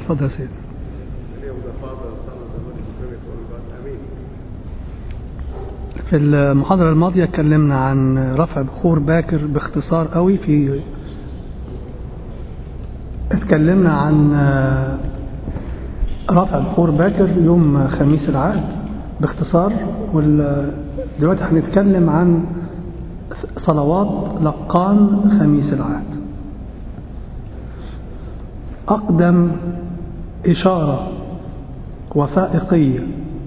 اتفضل يا سيدي في المحاضرة الماضية اتكلمنا عن رفع بخور باكر باختصار قوي في اتكلمنا عن رفع بخور باكر يوم خميس العهد باختصار ودلوقتي هنتكلم عن صلوات لقان خميس العهد أقدم إشارة وثائقية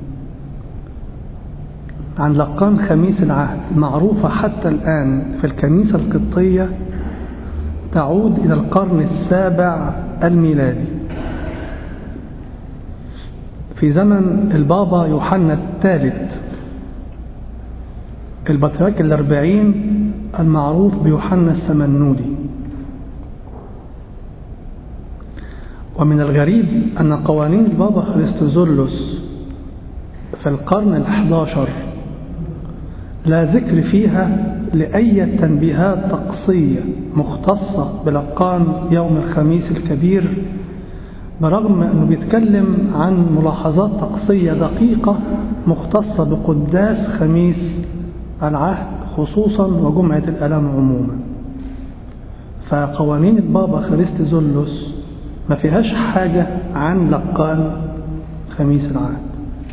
عن لقان خميس العهد معروفة حتى الآن في الكنيسة القبطية تعود إلى القرن السابع الميلادي في زمن البابا يوحنا الثالث البطريرك الأربعين المعروف بيوحنا السمنودي ومن الغريب أن قوانين البابا خريستوزولوس في القرن الحداشر لا ذكر فيها لأي تنبيهات طقسية مختصة بلقان يوم الخميس الكبير برغم أنه بيتكلم عن ملاحظات طقسية دقيقة مختصة بقداس خميس العهد خصوصا وجمعة الألام عموما فقوانين البابا خريستوزولوس ما فيهاش حاجة عن لقان خميس العهد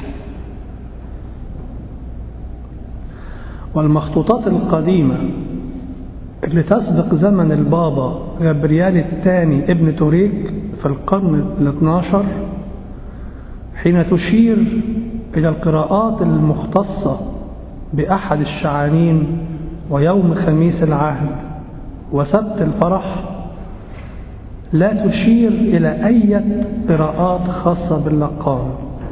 والمخطوطات القديمة اللي تسبق زمن البابا غبريال الثاني ابن توريك في القرن الاثناشر حين تشير إلى القراءات المختصة بأحد الشعانين ويوم خميس العهد وسبت الفرح لا تشير إلى أي قراءات خاصة باللقان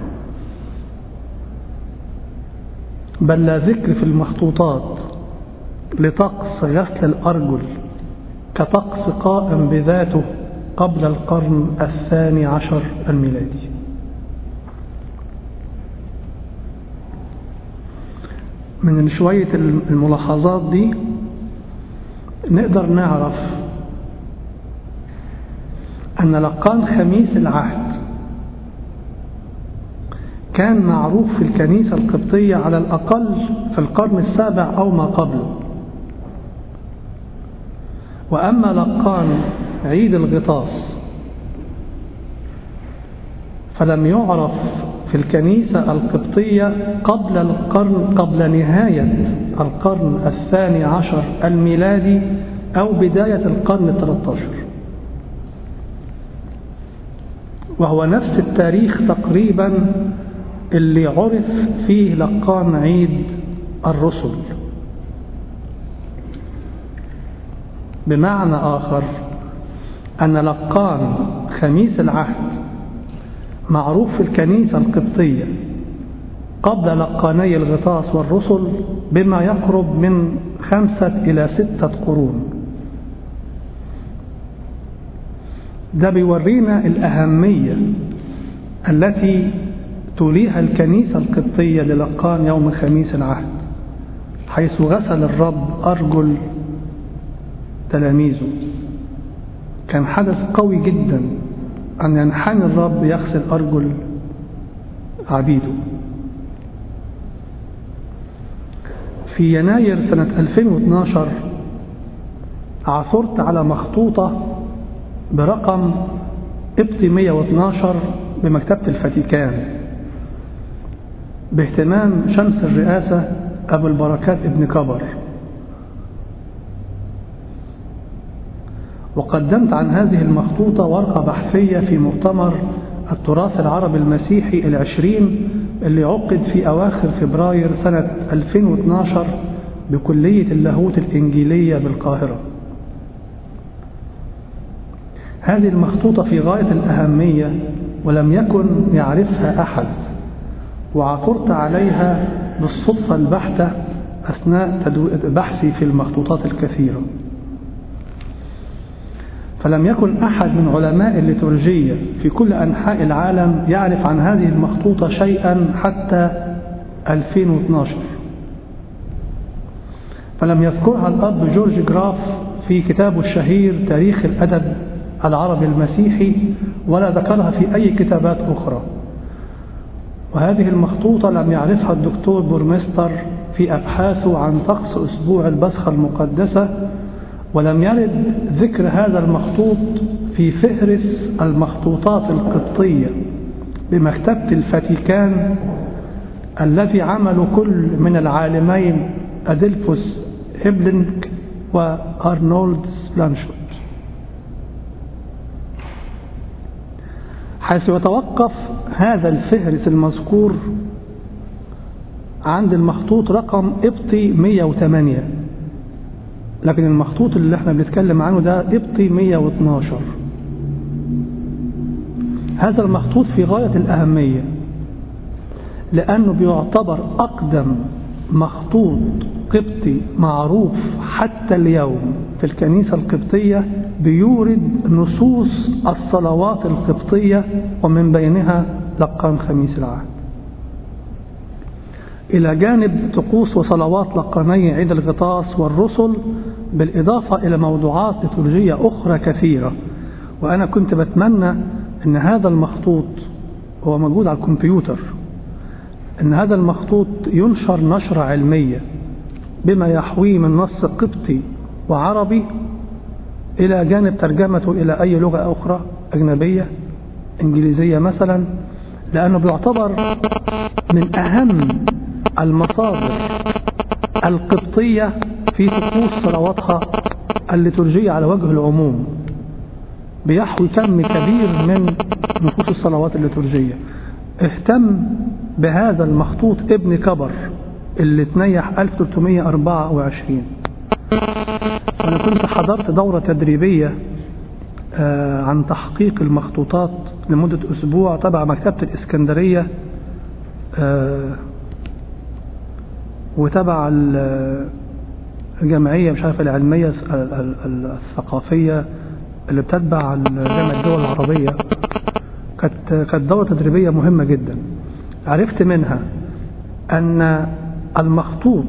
بل لا ذكر في المخطوطات لطقس غسل الأرجل كطقس قائم بذاته قبل القرن الثاني عشر الميلادي من شوية الملاحظات دي نقدر نعرف أن لقان خميس العهد كان معروف في الكنيسة القبطية على الأقل في القرن السابع أو ما قبله وأما لقان عيد الغطاس فلم يعرف في الكنيسة القبطية قبل القرن قبل نهاية القرن الثاني عشر الميلادي أو بداية القرن الثلاثة وهو نفس التاريخ تقريبا اللي عرف فيه لقان عيد الرسل بمعنى آخر أن لقان خميس العهد معروف في الكنيسة القبطية قبل لقاني الغطاس والرسل بما يقرب من خمسة إلى ستة قرون ده بيورينا الأهمية التي توليها الكنيسة القبطية للقان يوم خميس العهد حيث غسل الرب أرجل تلاميذه كان حدث قوي جدا أن ينحني الرب يغسل أرجل عبيده في يناير سنة 2012 عثرت على مخطوطة برقم ابط 112 بمكتبة الفاتيكان باهتمام شمس الرئاسة أبو البركات ابن كبر وقدمت عن هذه المخطوطة ورقة بحثية في مؤتمر التراث العربي المسيحي العشرين اللي عقد في أواخر فبراير سنة 2012 بكلية اللاهوت الإنجيلية بالقاهرة هذه المخطوطة في غاية الأهمية ولم يكن يعرفها أحد وعثرت عليها بالصدفة البحتة أثناء بحثي في المخطوطات الكثيرة فلم يكن أحد من علماء الليتورجية في كل أنحاء العالم يعرف عن هذه المخطوطة شيئا حتى 2012 فلم يذكرها الأب جورج جراف في كتابه الشهير تاريخ الأدب العربي المسيحي ولا ذكرها في أي كتابات أخرى وهذه المخطوطة لم يعرفها الدكتور بورمستر في أبحاثه عن طقس أسبوع البسخة المقدسة ولم يرد ذكر هذا المخطوط في فهرس المخطوطات القبطية بمكتبة الفاتيكان الذي عمل كل من العالمين أدلفوس هيبلينك وأرنولد سبلانشوت حيث يتوقف هذا الفهرس المذكور عند المخطوط رقم ابطي 108 لكن المخطوط اللي احنا بنتكلم عنه ده ابطي 112 هذا المخطوط في غاية الأهمية لأنه بيعتبر أقدم مخطوط قبطي معروف حتى اليوم في الكنيسة القبطية بيورد نصوص الصلوات القبطية ومن بينها لقان خميس العهد إلى جانب طقوس وصلوات لقاني عيد الغطاس والرسل بالإضافة إلى موضوعات لترجية أخرى كثيرة وأنا كنت بتمنى أن هذا المخطوط هو موجود على الكمبيوتر أن هذا المخطوط ينشر نشرة علمية بما يحويه من نص قبطي وعربي إلى جانب ترجمته إلى أي لغة أخرى أجنبية إنجليزية مثلا لأنه بيعتبر من أهم المصادر القبطية في طقوس صلواتها الليتورجية على وجه العموم بيحوي كم كبير من نصوص الصلوات الليتورجية اهتم بهذا المخطوط ابن كبر اللي تنيح 1324 أنا كنت حضرت دورة تدريبية عن تحقيق المخطوطات لمدة أسبوع تبع مكتبة الإسكندرية وتبع الجمعية مش عارف العلمية الثقافية اللي بتتبع جامعة الدول العربية كانت كانت دورة تدريبية مهمة جدا عرفت منها أن المخطوط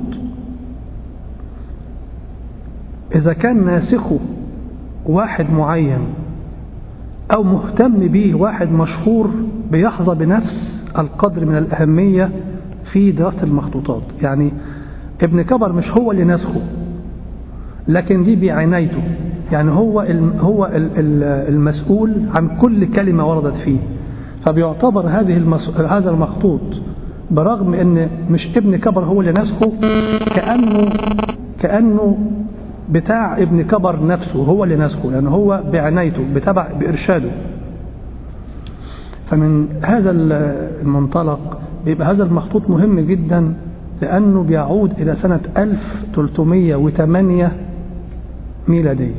إذا كان ناسخه واحد معين أو مهتم به واحد مشهور بيحظى بنفس القدر من الأهمية في دراسة المخطوطات يعني ابن كبر مش هو اللي ناسخه لكن دي بعنايته يعني هو هو المسؤول عن كل كلمة وردت فيه فبيعتبر هذه المس... هذا المخطوط برغم ان مش ابن كبر هو اللي ناسخه كأنه كأنه بتاع ابن كبر نفسه هو اللي ناسخه لأنه هو بعنايته بتبع بإرشاده فمن هذا المنطلق بيبقى هذا المخطوط مهم جدا لأنه بيعود إلى سنة 1308 ميلادية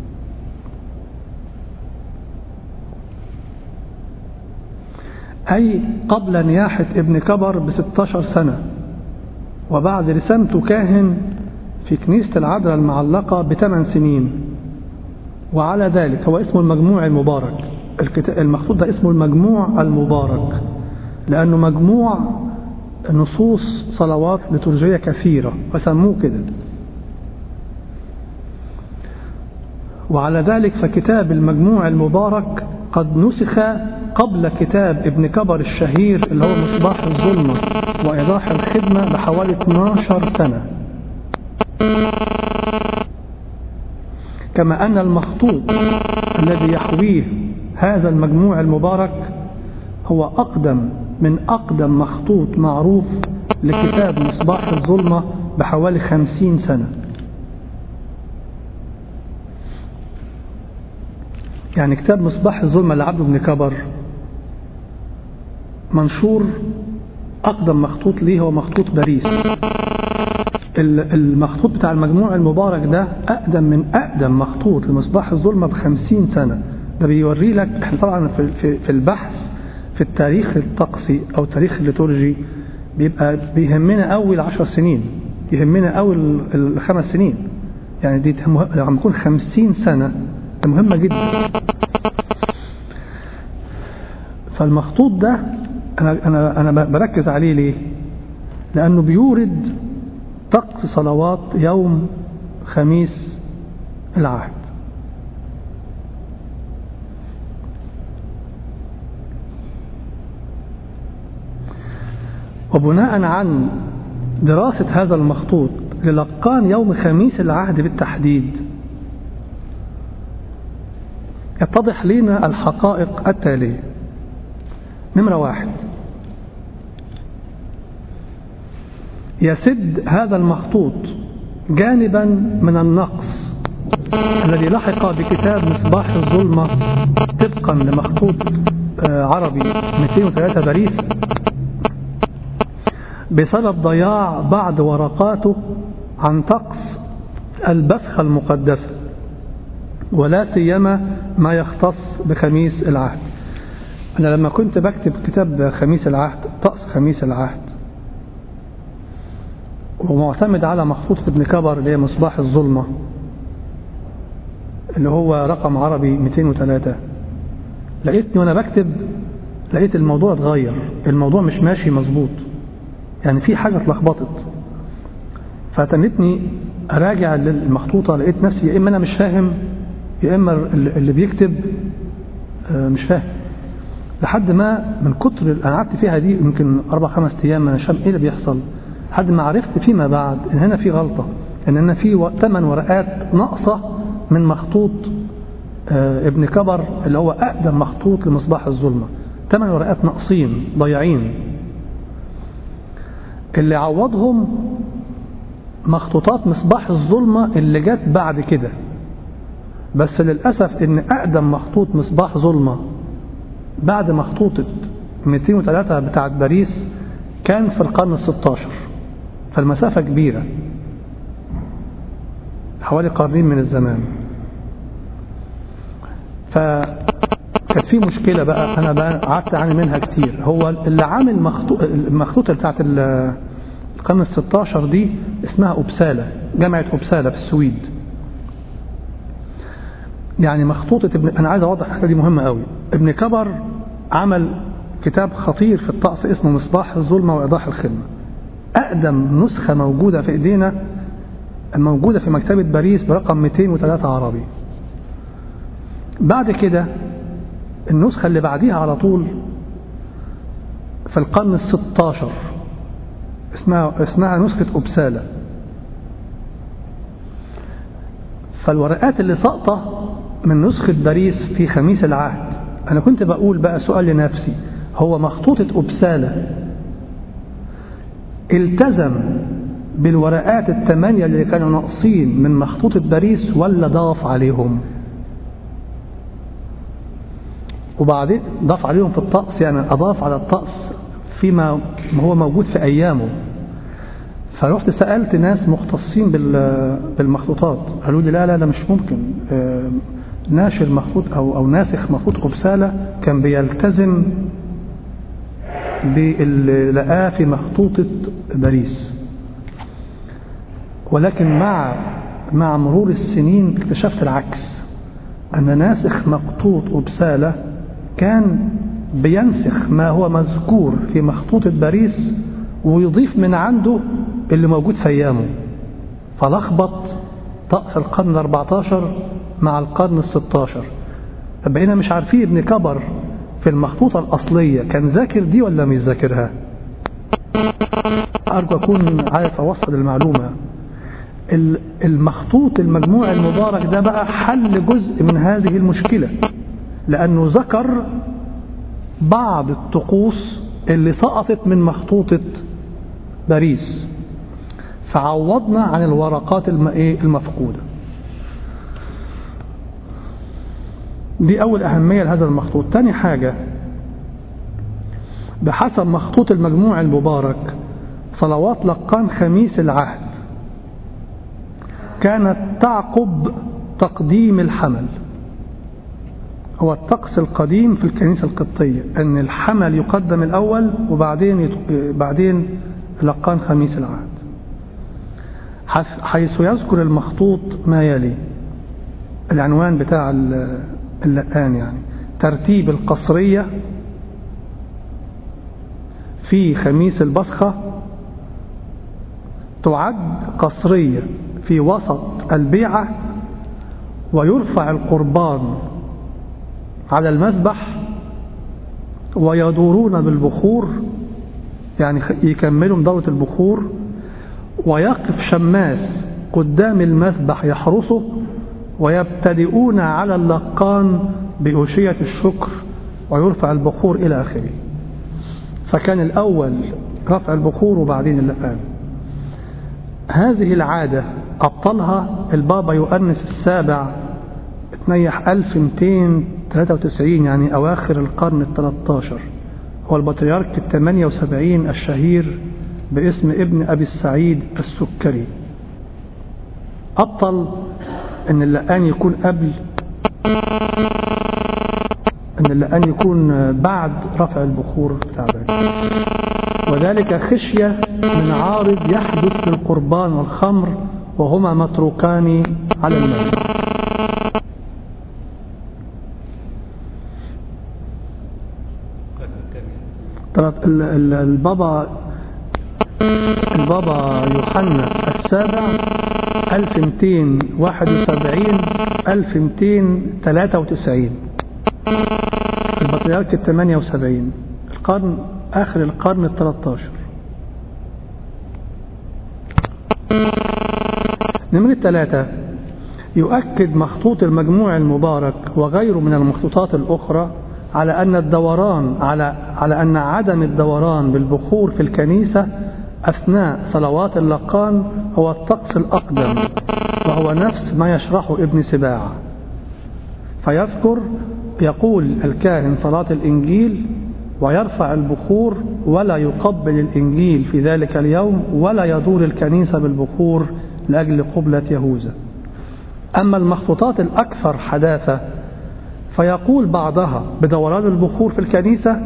أي قبل نياحة ابن كبر ب 16 سنة وبعد رسامته كاهن في كنيسة العذراء المعلقة بثمان سنين وعلى ذلك هو اسمه المجموع المبارك المخطوط ده اسمه المجموع المبارك لأنه مجموع نصوص صلوات لترجية كثيرة فسموه كده وعلى ذلك فكتاب المجموع المبارك قد نسخ قبل كتاب ابن كبر الشهير اللي هو مصباح الظلمة وإيضاح الخدمة بحوالي 12 سنة كما أن المخطوط الذي يحويه هذا المجموع المبارك هو أقدم من أقدم مخطوط معروف لكتاب مصباح الظلمة بحوالي خمسين سنة يعني كتاب مصباح الظلمة لعبد بن كبر منشور أقدم مخطوط ليه هو مخطوط باريس المخطوط بتاع المجموع المبارك ده أقدم من أقدم مخطوط لمصباح الظلمة بخمسين سنة ده بيوري لك احنا طبعا في, في البحث في التاريخ الطقسي أو التاريخ الليتورجي بيبقى بيهمنا قوي العشر سنين يهمنا قوي الخمس سنين يعني دي لما يكون خمسين سنة مهمة جدا فالمخطوط ده أنا, أنا, أنا بركز عليه ليه لأنه بيورد طقس صلوات يوم خميس العهد وبناء عن دراسة هذا المخطوط للقان يوم خميس العهد بالتحديد يتضح لنا الحقائق التالية نمرة واحد يسد هذا المخطوط جانبا من النقص الذي لحق بكتاب مصباح الظلمة طبقا لمخطوط عربي 203 باريس بسبب ضياع بعض ورقاته عن طقس البسخة المقدسة ولا سيما ما يختص بخميس العهد أنا لما كنت بكتب كتاب خميس العهد طقس خميس العهد ومعتمد على مخطوطة ابن كبر اللي هي مصباح الظلمة اللي هو رقم عربي 203 لقيتني وانا بكتب لقيت الموضوع اتغير الموضوع مش ماشي مظبوط يعني في حاجة اتلخبطت فتنتني اراجع المخطوطة لقيت نفسي يا اما انا مش فاهم يا اما اللي بيكتب مش فاهم لحد ما من كتر انا قعدت فيها دي يمكن اربع خمس ايام انا مش فاهم ايه اللي بيحصل لحد ما عرفت فيما بعد ان هنا في غلطة ان هنا في ثمان ورقات ناقصة من مخطوط ابن كبر اللي هو أقدم مخطوط لمصباح الظلمة ثمان ورقات ناقصين ضايعين اللي عوضهم مخطوطات مصباح الظلمة اللي جت بعد كده بس للأسف ان أقدم مخطوط مصباح ظلمة بعد مخطوطة 203 بتاعت باريس كان في القرن الستاشر فالمسافة كبيرة حوالي قرنين من الزمان فكانت في مشكلة بقى أنا بقى قعدت أعاني منها كتير هو اللي عامل المخطوطة بتاعت القرن الستاشر دي اسمها أبسالة جامعة أبسالة في السويد يعني مخطوطة ابن أنا عايز أوضح الحاجة دي مهمة قوي ابن كبر عمل كتاب خطير في الطقس اسمه مصباح الظلمة وإيضاح الخدمة أقدم نسخة موجودة في إيدينا الموجودة في مكتبة باريس برقم 203 عربي بعد كده النسخة اللي بعديها على طول في القرن الستاشر اسمها, اسمها نسخة أبسالة فالورقات اللي ساقطة من نسخة باريس في خميس العهد أنا كنت بقول بقى سؤال لنفسي هو مخطوطة أبسالة التزم بالورقات الثمانية اللي كانوا ناقصين من مخطوطة باريس ولا ضاف عليهم وبعدين ضاف عليهم في الطقس يعني أضاف على الطقس فيما هو موجود في أيامه فرحت سألت ناس مختصين بالمخطوطات قالوا لي لا لا لا مش ممكن ناشر مخطوط أو, أو ناسخ مخطوط أبسالة كان بيلتزم باللي لقاه في مخطوطة باريس ولكن مع مع مرور السنين اكتشفت العكس أن ناسخ مخطوط أبسالة كان بينسخ ما هو مذكور في مخطوطة باريس ويضيف من عنده اللي موجود في أيامه فلخبط طقس القرن 14 مع القرن الستاشر بقينا مش عارفين ابن كبر في المخطوطة الأصلية كان ذاكر دي ولا مش ذاكرها أرجو أكون عارف أوصل المعلومة المخطوط المجموع المبارك ده بقى حل جزء من هذه المشكلة لأنه ذكر بعض الطقوس اللي سقطت من مخطوطة باريس فعوضنا عن الورقات المفقودة دي أول أهمية لهذا المخطوط تاني حاجة بحسب مخطوط المجموع المبارك صلوات لقان خميس العهد كانت تعقب تقديم الحمل هو الطقس القديم في الكنيسة القبطية أن الحمل يقدم الأول وبعدين يت... بعدين لقان خميس العهد حيث يذكر المخطوط ما يلي العنوان بتاع اللقان يعني ترتيب القصرية في خميس البصخة تعد قصرية في وسط البيعة ويرفع القربان على المذبح ويدورون بالبخور يعني يكملوا من دورة البخور ويقف شماس قدام المذبح يحرسه ويبتدئون على اللقان بأوشية الشكر ويرفع البخور إلى آخره فكان الأول رفع البخور وبعدين اللقان هذه العادة أبطلها البابا يؤنس السابع تنيح 1293 يعني أواخر القرن الثلاثة هو البطريرك الثمانية وسبعين الشهير باسم ابن أبي السعيد السكري أبطل أن اللقان يكون قبل أن اللقان يكون بعد رفع البخور بتاع ذلك وذلك خشية من عارض يحدث في القربان والخمر وهما متروكان على الماء البابا البابا يوحنا السابع 1271 1293 البطريرك ال 78 القرن آخر القرن ال 13 نمرة ثلاثة يؤكد مخطوط المجموع المبارك وغيره من المخطوطات الأخرى على أن الدوران على على أن عدم الدوران بالبخور في الكنيسة أثناء صلوات اللقان هو الطقس الأقدم وهو نفس ما يشرحه ابن سباع فيذكر يقول الكاهن صلاة الإنجيل ويرفع البخور ولا يقبل الإنجيل في ذلك اليوم ولا يدور الكنيسة بالبخور لأجل قبلة يهوذا أما المخطوطات الأكثر حداثة فيقول بعضها بدوران البخور في الكنيسة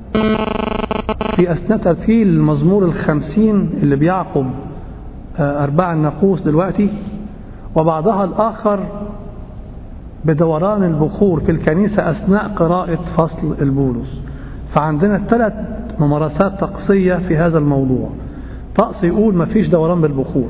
في أثناء ترتيل المزمور الخمسين اللي بيعقب أرباع الناقوس دلوقتي وبعضها الآخر بدوران البخور في الكنيسة أثناء قراءة فصل البولس فعندنا ثلاث ممارسات طقسية في هذا الموضوع طقس يقول ما فيش دوران بالبخور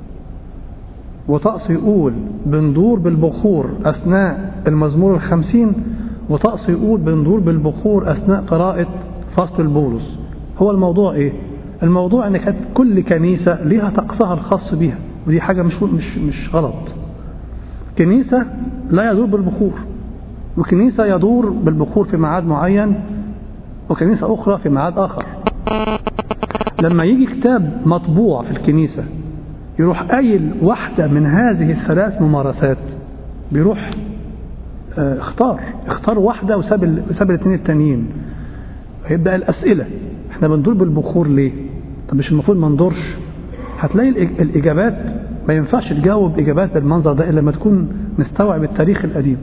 وطقس يقول بندور بالبخور أثناء المزمور الخمسين وطقس يقول بندور بالبخور أثناء قراءة فصل البولس هو الموضوع إيه؟ الموضوع أن كانت كل كنيسة ليها طقسها الخاص بها ودي حاجة مش مش مش غلط كنيسة لا يدور بالبخور وكنيسة يدور بالبخور في ميعاد معين وكنيسة أخرى في ميعاد آخر لما يجي كتاب مطبوع في الكنيسة يروح قايل واحدة من هذه الثلاث ممارسات بيروح اه اختار اختار واحدة وساب وساب الاثنين التانيين هيبدأ الأسئلة احنا بندور بالبخور ليه طب مش المفروض ما ندورش هتلاقي الإجابات ما ينفعش تجاوب إجابات بالمنظر ده إلا لما تكون مستوعب التاريخ القديم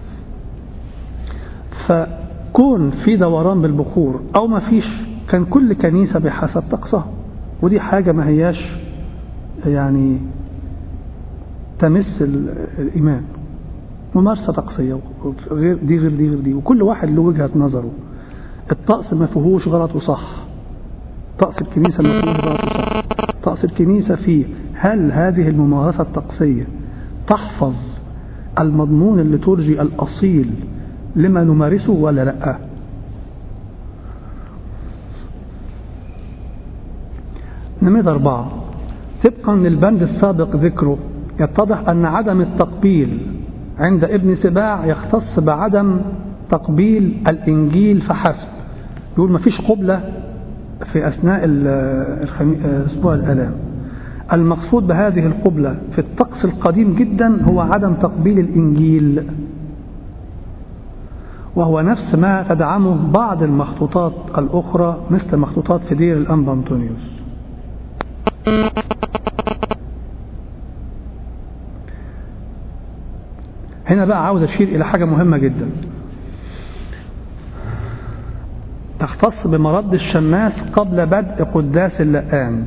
فكون في دوران بالبخور أو ما فيش كان كل كنيسة بحسب طقسها ودي حاجة ما هياش يعني تمس الإيمان ممارسة طقسية غير دي غير دي غير دي وكل واحد له وجهة نظره الطقس ما فيهوش غلط وصح طقس الكنيسة ما فيهوش غلط وصح طقس الكنيسة فيه هل هذه الممارسة الطقسية تحفظ المضمون الليتورجي الأصيل لما نمارسه ولا لا نمرة أربعة طبقا للبند السابق ذكره يتضح أن عدم التقبيل عند ابن سباع يختص بعدم تقبيل الإنجيل فحسب يقول ما فيش قبلة في أثناء أسبوع الآلام المقصود بهذه القبلة في الطقس القديم جدا هو عدم تقبيل الإنجيل وهو نفس ما تدعمه بعض المخطوطات الأخرى مثل مخطوطات في دير الأنبا أنطونيوس هنا بقى عاوز أشير إلى حاجة مهمة جدا تختص بمرد الشماس قبل بدء قداس اللقان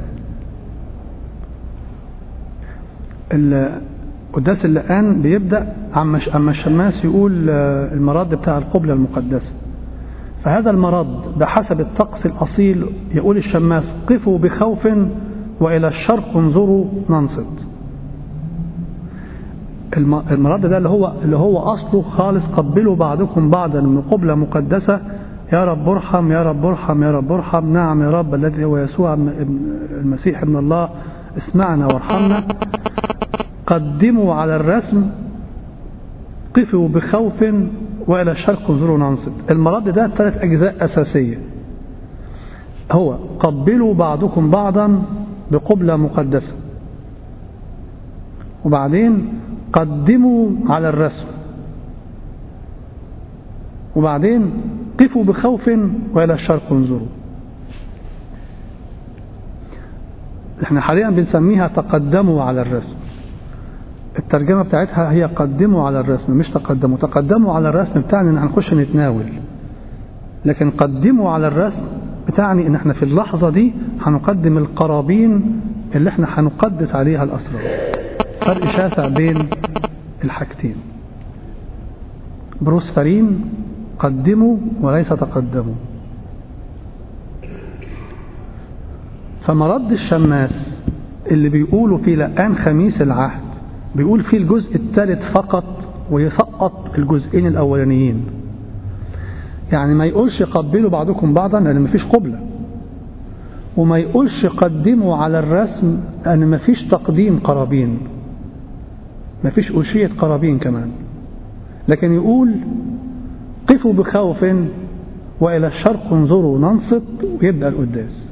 قداس اللقان بيبدأ أما الشماس يقول المرد بتاع القبلة المقدسة فهذا المرد بحسب الطقس الأصيل يقول الشماس قفوا بخوف وإلى الشرق انظروا ننصت المرد ده اللي هو اللي هو أصله خالص قبلوا بعضكم بعضا من قبلة مقدسة يا رب ارحم يا رب ارحم يا رب ارحم نعم يا رب الذي هو يسوع المسيح ابن الله اسمعنا وارحمنا قدموا على الرسم قفوا بخوف وإلى الشرق انظروا ننصت المرض ده ثلاث أجزاء أساسية هو قبلوا بعضكم بعضا بقبلة مقدسة وبعدين قدموا على الرسم وبعدين قفوا بخوف وإلى الشرق انظروا احنا حاليا بنسميها تقدموا على الرسم الترجمة بتاعتها هي قدموا على الرسم مش تقدموا تقدموا على الرسم بتاعني ان هنخش نتناول لكن قدموا على الرسم بتعني ان احنا في اللحظة دي هنقدم القرابين اللي احنا هنقدس عليها الأسرار فرق شاسع بين الحاجتين بروس فرين قدموا وليس تقدموا فمرد الشماس اللي بيقولوا في لقان خميس العهد بيقول فيه الجزء الثالث فقط ويسقط الجزئين الأولانيين يعني ما يقولش قبلوا بعضكم بعضا لأن مفيش قبلة وما يقولش قدموا على الرسم لأن مفيش تقديم قرابين مفيش أشية قرابين كمان لكن يقول قفوا بخوف وإلى الشرق انظروا ننصت ويبدأ القداس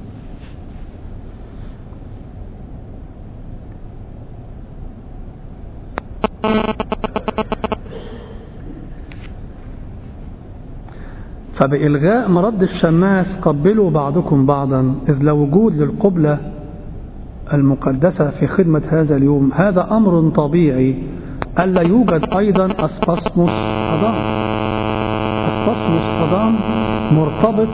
فبإلغاء مرد الشماس قبلوا بعضكم بعضا إذ لا وجود للقبلة المقدسة في خدمة هذا اليوم هذا أمر طبيعي ألا يوجد أيضا أسباسموس أضام أسباسموس أضام مرتبط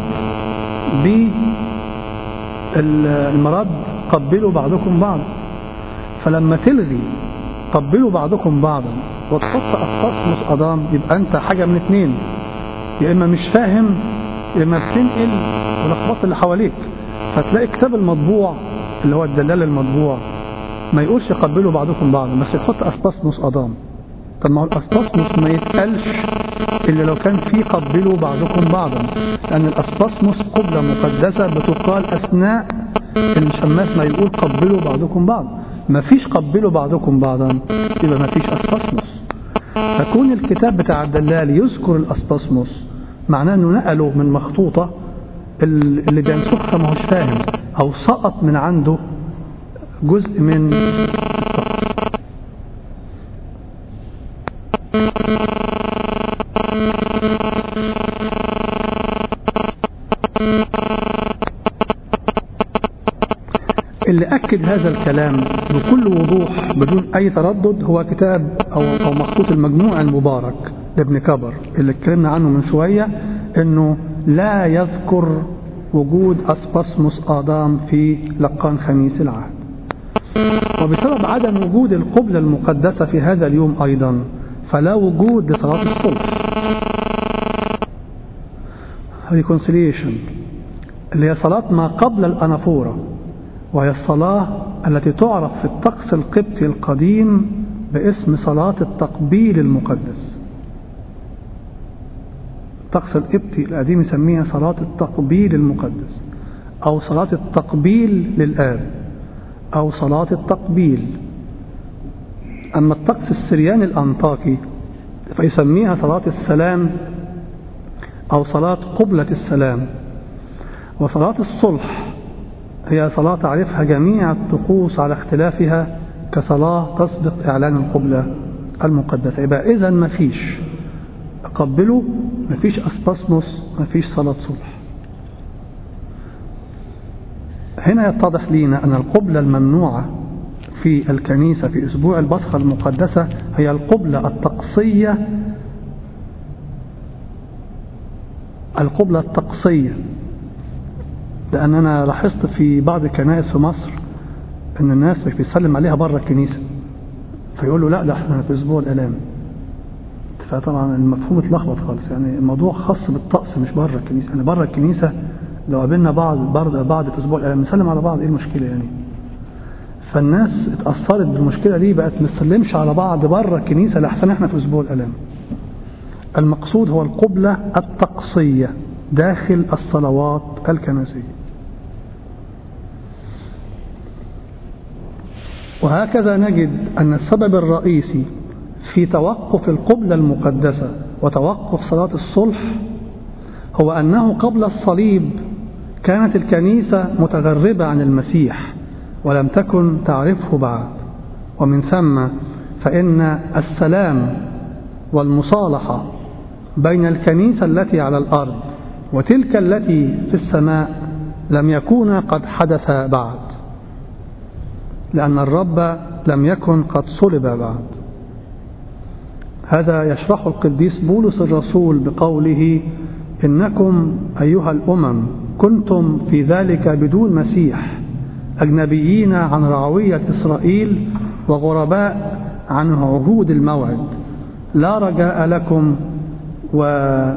بالمرض قبلوا بعضكم بعضا فلما تلغي قبلوا بعضكم بعضا وتحط أسباسموس أضام يبقى أنت حاجة من اتنين يا إما مش فاهم يا إما بتنقل ولخبط اللي حواليك فتلاقي كتاب المطبوع اللي هو الدلال المطبوع ما يقولش قبلوا بعضكم بعضا بس يحط أسباسموس أضام طب ما هو الأسباسموس ما يتقالش إلا لو كان في قبلوا بعضكم بعضا لأن الأسباسموس قبلة مقدسة بتقال أثناء الشماس ما يقول قبلوا بعضكم بعض ما فيش قبلوا بعضكم بعضا يبقى ما فيش أسباسموس فكون الكتاب بتاع الدلال يذكر الأسباسموس معناه أنه نقله من مخطوطة اللي بينسخها ما هوش فاهم أو سقط من عنده جزء من اللي أكد هذا الكلام بكل وضوح بدون أي تردد هو كتاب أو, أو مخطوط المجموع المبارك لابن كبر اللي اتكلمنا عنه من شوية أنه لا يذكر وجود أسباسموس آدام في لقان خميس العهد وبسبب عدم وجود القبلة المقدسة في هذا اليوم أيضا فلا وجود لصلاة الصلح reconciliation اللي هي صلاة ما قبل الأنافورة وهي الصلاة التي تعرف في الطقس القبطي القديم باسم صلاة التقبيل المقدس الطقس القبطي القديم يسميها صلاة التقبيل المقدس أو صلاة التقبيل للآب أو صلاة التقبيل أما الطقس السرياني الأنطاكي فيسميها صلاة السلام أو صلاة قبلة السلام وصلاة الصلح هي صلاة تعرفها جميع الطقوس على اختلافها كصلاة تسبق إعلان القبلة المقدسة يبقى إذا ما فيش قبلوا ما فيش أسباسموس ما فيش صلاة صلح هنا يتضح لنا أن القبلة الممنوعة في الكنيسة في أسبوع البصخة المقدسة هي القبلة الطقسية القبلة الطقسية لأن أنا لاحظت في بعض الكنائس في مصر أن الناس مش بيسلم عليها بره الكنيسة فيقول له لا ده احنا في أسبوع الآلام فطبعا المفهوم اتلخبط خالص يعني الموضوع خاص بالطقس مش بره الكنيسة يعني بره الكنيسة لو قابلنا بعض بعض بعض في أسبوع الآلام نسلم على بعض إيه المشكلة يعني فالناس اتأثرت بالمشكلة دي بقت ما نسلمش على بعض بره الكنيسة لأحسن احنا في أسبوع الآلام المقصود هو القبلة الطقسية داخل الصلوات الكنسية وهكذا نجد أن السبب الرئيسي في توقف القبلة المقدسة وتوقف صلاة الصلح هو أنه قبل الصليب كانت الكنيسة متغربة عن المسيح ولم تكن تعرفه بعد ومن ثم فإن السلام والمصالحة بين الكنيسة التي على الأرض وتلك التي في السماء لم يكونا قد حدث بعد لأن الرب لم يكن قد صلب بعد هذا يشرح القديس بولس الرسول بقوله إنكم أيها الأمم كنتم في ذلك بدون مسيح أجنبيين عن رعوية إسرائيل وغرباء عن عهود الموعد لا رجاء لكم وبلا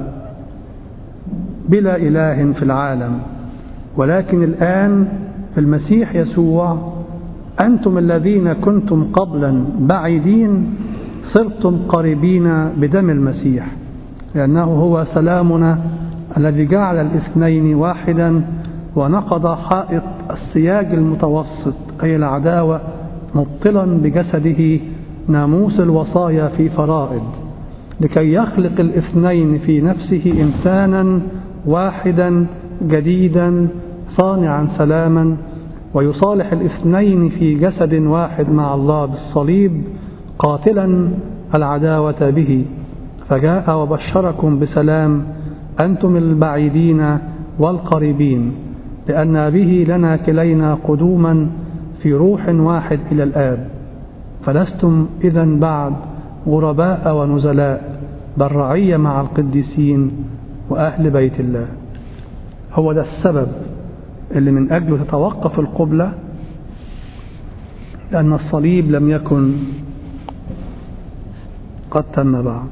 إله في العالم ولكن الآن في المسيح يسوع أنتم الذين كنتم قبلا بعيدين صرتم قريبين بدم المسيح لأنه هو سلامنا الذي جعل الاثنين واحدا ونقض حائط السياج المتوسط أي العداوة مبطلا بجسده ناموس الوصايا في فرائض لكي يخلق الاثنين في نفسه إنسانا واحدا جديدا صانعا سلاما ويصالح الاثنين في جسد واحد مع الله بالصليب قاتلا العداوة به فجاء وبشركم بسلام أنتم البعيدين والقريبين لأن به لنا كلينا قدوما في روح واحد إلى الآب فلستم إذا بعد غرباء ونزلاء بل رعية مع القديسين وأهل بيت الله هو ده السبب اللي من أجله تتوقف القبلة لأن الصليب لم يكن قد تم بعد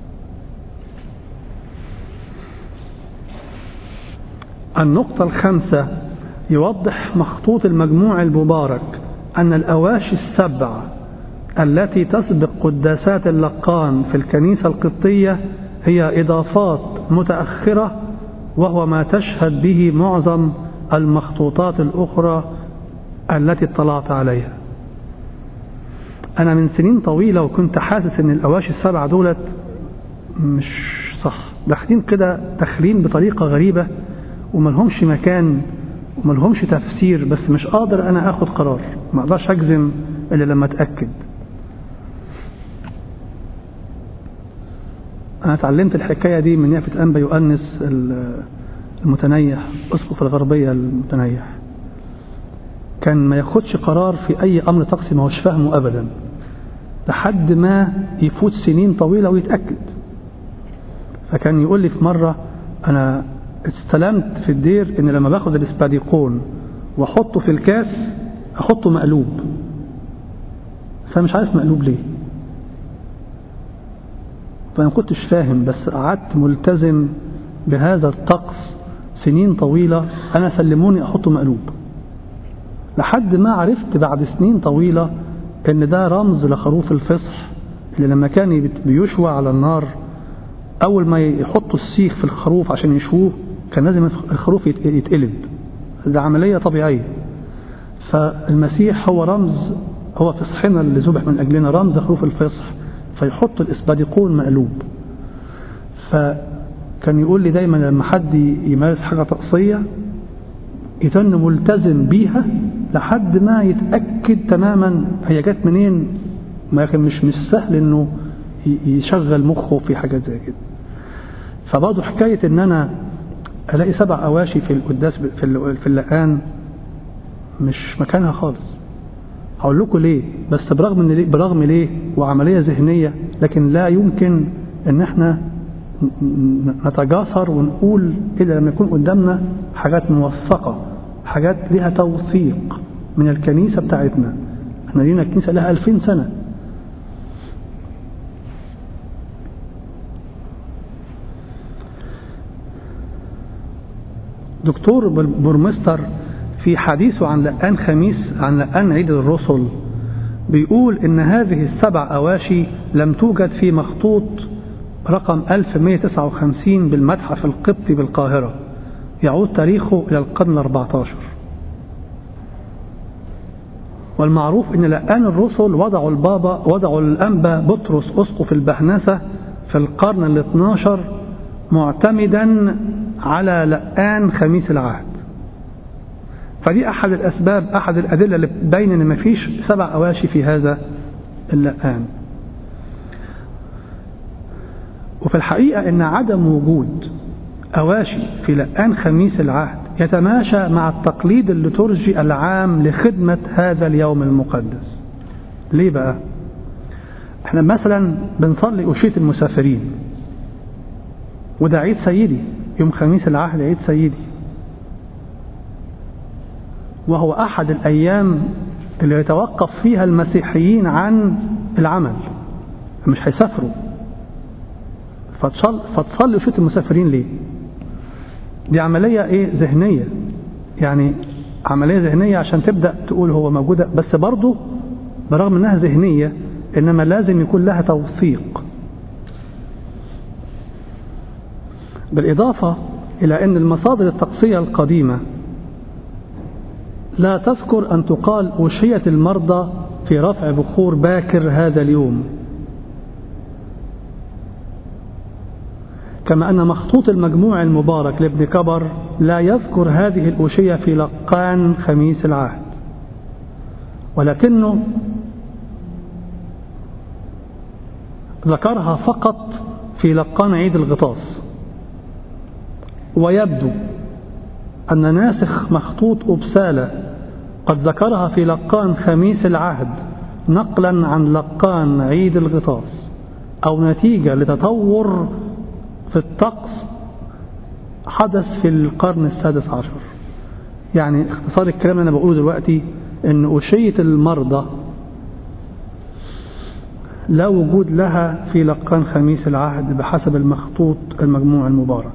النقطة الخامسة يوضح مخطوط المجموع المبارك أن الأواشي السبع التي تسبق قداسات اللقان في الكنيسة القبطية هي إضافات متأخرة وهو ما تشهد به معظم المخطوطات الأخرى التي اطلعت عليها أنا من سنين طويلة وكنت حاسس أن الأواشي السبعة دولت مش صح داخلين كده داخلين بطريقة غريبة وملهمش مكان وملهمش تفسير بس مش قادر أنا أخد قرار ما أقدرش أجزم إلا لما أتأكد أنا اتعلمت الحكاية دي من يافة أنبا يؤنس المتنيح أسقف الغربية المتنيح كان ما ياخدش قرار في أي أمر طقسي ما هوش فاهمه أبدا لحد ما يفوت سنين طويلة ويتأكد فكان يقول لي في مرة أنا استلمت في الدير إن لما باخد الاسباديقون وأحطه في الكاس أحطه مقلوب بس أنا مش عارف مقلوب ليه فأنا ما كنتش فاهم بس قعدت ملتزم بهذا الطقس سنين طويلة أنا سلموني أحطه مقلوب لحد ما عرفت بعد سنين طويلة إن ده رمز لخروف الفصح اللي لما كان بيشوى على النار أول ما يحطوا السيخ في الخروف عشان يشووه كان لازم الخروف يتقلب ده عملية طبيعية فالمسيح هو رمز هو فصحنا اللي ذبح من أجلنا رمز خروف الفصح فيحط الإسباديقون مقلوب فكان يقول لي دايما لما حد يمارس حاجة طقسية يتن ملتزم بيها لحد ما يتأكد تماما هي جت منين ما كان مش مش سهل انه يشغل مخه في حاجات زي كده فبرضه حكاية ان انا الاقي سبع اواشي في القداس في في اللقان مش مكانها خالص هقول لكم ليه بس برغم ان ليه برغم ليه وعملية ذهنية لكن لا يمكن ان احنا نتجاسر ونقول إلا لما يكون قدامنا حاجات موثقة حاجات لها توثيق من الكنيسة بتاعتنا احنا لينا الكنيسة لها ألفين سنة دكتور برمستر في حديثه عن لقان خميس عن لقان عيد الرسل بيقول ان هذه السبع اواشي لم توجد في مخطوط رقم 1159 بالمتحف القبطي بالقاهرة يعود تاريخه إلى القرن الأربعتاشر والمعروف أن لقان الرسل وضعوا البابا وضعوا الأنبا بطرس أسقف البهنسة في القرن الاثناشر معتمدا على لقان خميس العهد فدي أحد الأسباب أحد الأدلة اللي بين أن مفيش سبع أواشي في هذا اللقان وفي الحقيقة أن عدم وجود أواشي في لقان خميس العهد يتماشى مع التقليد الليتورجي العام لخدمة هذا اليوم المقدس ليه بقى؟ احنا مثلا بنصلي أشية المسافرين وده عيد سيدي يوم خميس العهد عيد سيدي وهو أحد الأيام اللي يتوقف فيها المسيحيين عن العمل مش هيسافروا فتصل فتصلي أشية المسافرين ليه؟ دي عملية إيه ذهنية يعني عملية ذهنية عشان تبدأ تقول هو موجودة بس برضه برغم أنها ذهنية إنما لازم يكون لها توثيق بالإضافة إلى أن المصادر الطقسية القديمة لا تذكر أن تقال أوشية المرضى في رفع بخور باكر هذا اليوم كما أن مخطوط المجموع المبارك لابن كبر لا يذكر هذه الأوشية في لقان خميس العهد ولكنه ذكرها فقط في لقان عيد الغطاس ويبدو أن ناسخ مخطوط أبسالة قد ذكرها في لقان خميس العهد نقلا عن لقان عيد الغطاس أو نتيجة لتطور في الطقس حدث في القرن السادس عشر يعني اختصار الكلام اللي أنا بقوله دلوقتي أن أشية المرضى لا وجود لها في لقان خميس العهد بحسب المخطوط المجموع المبارك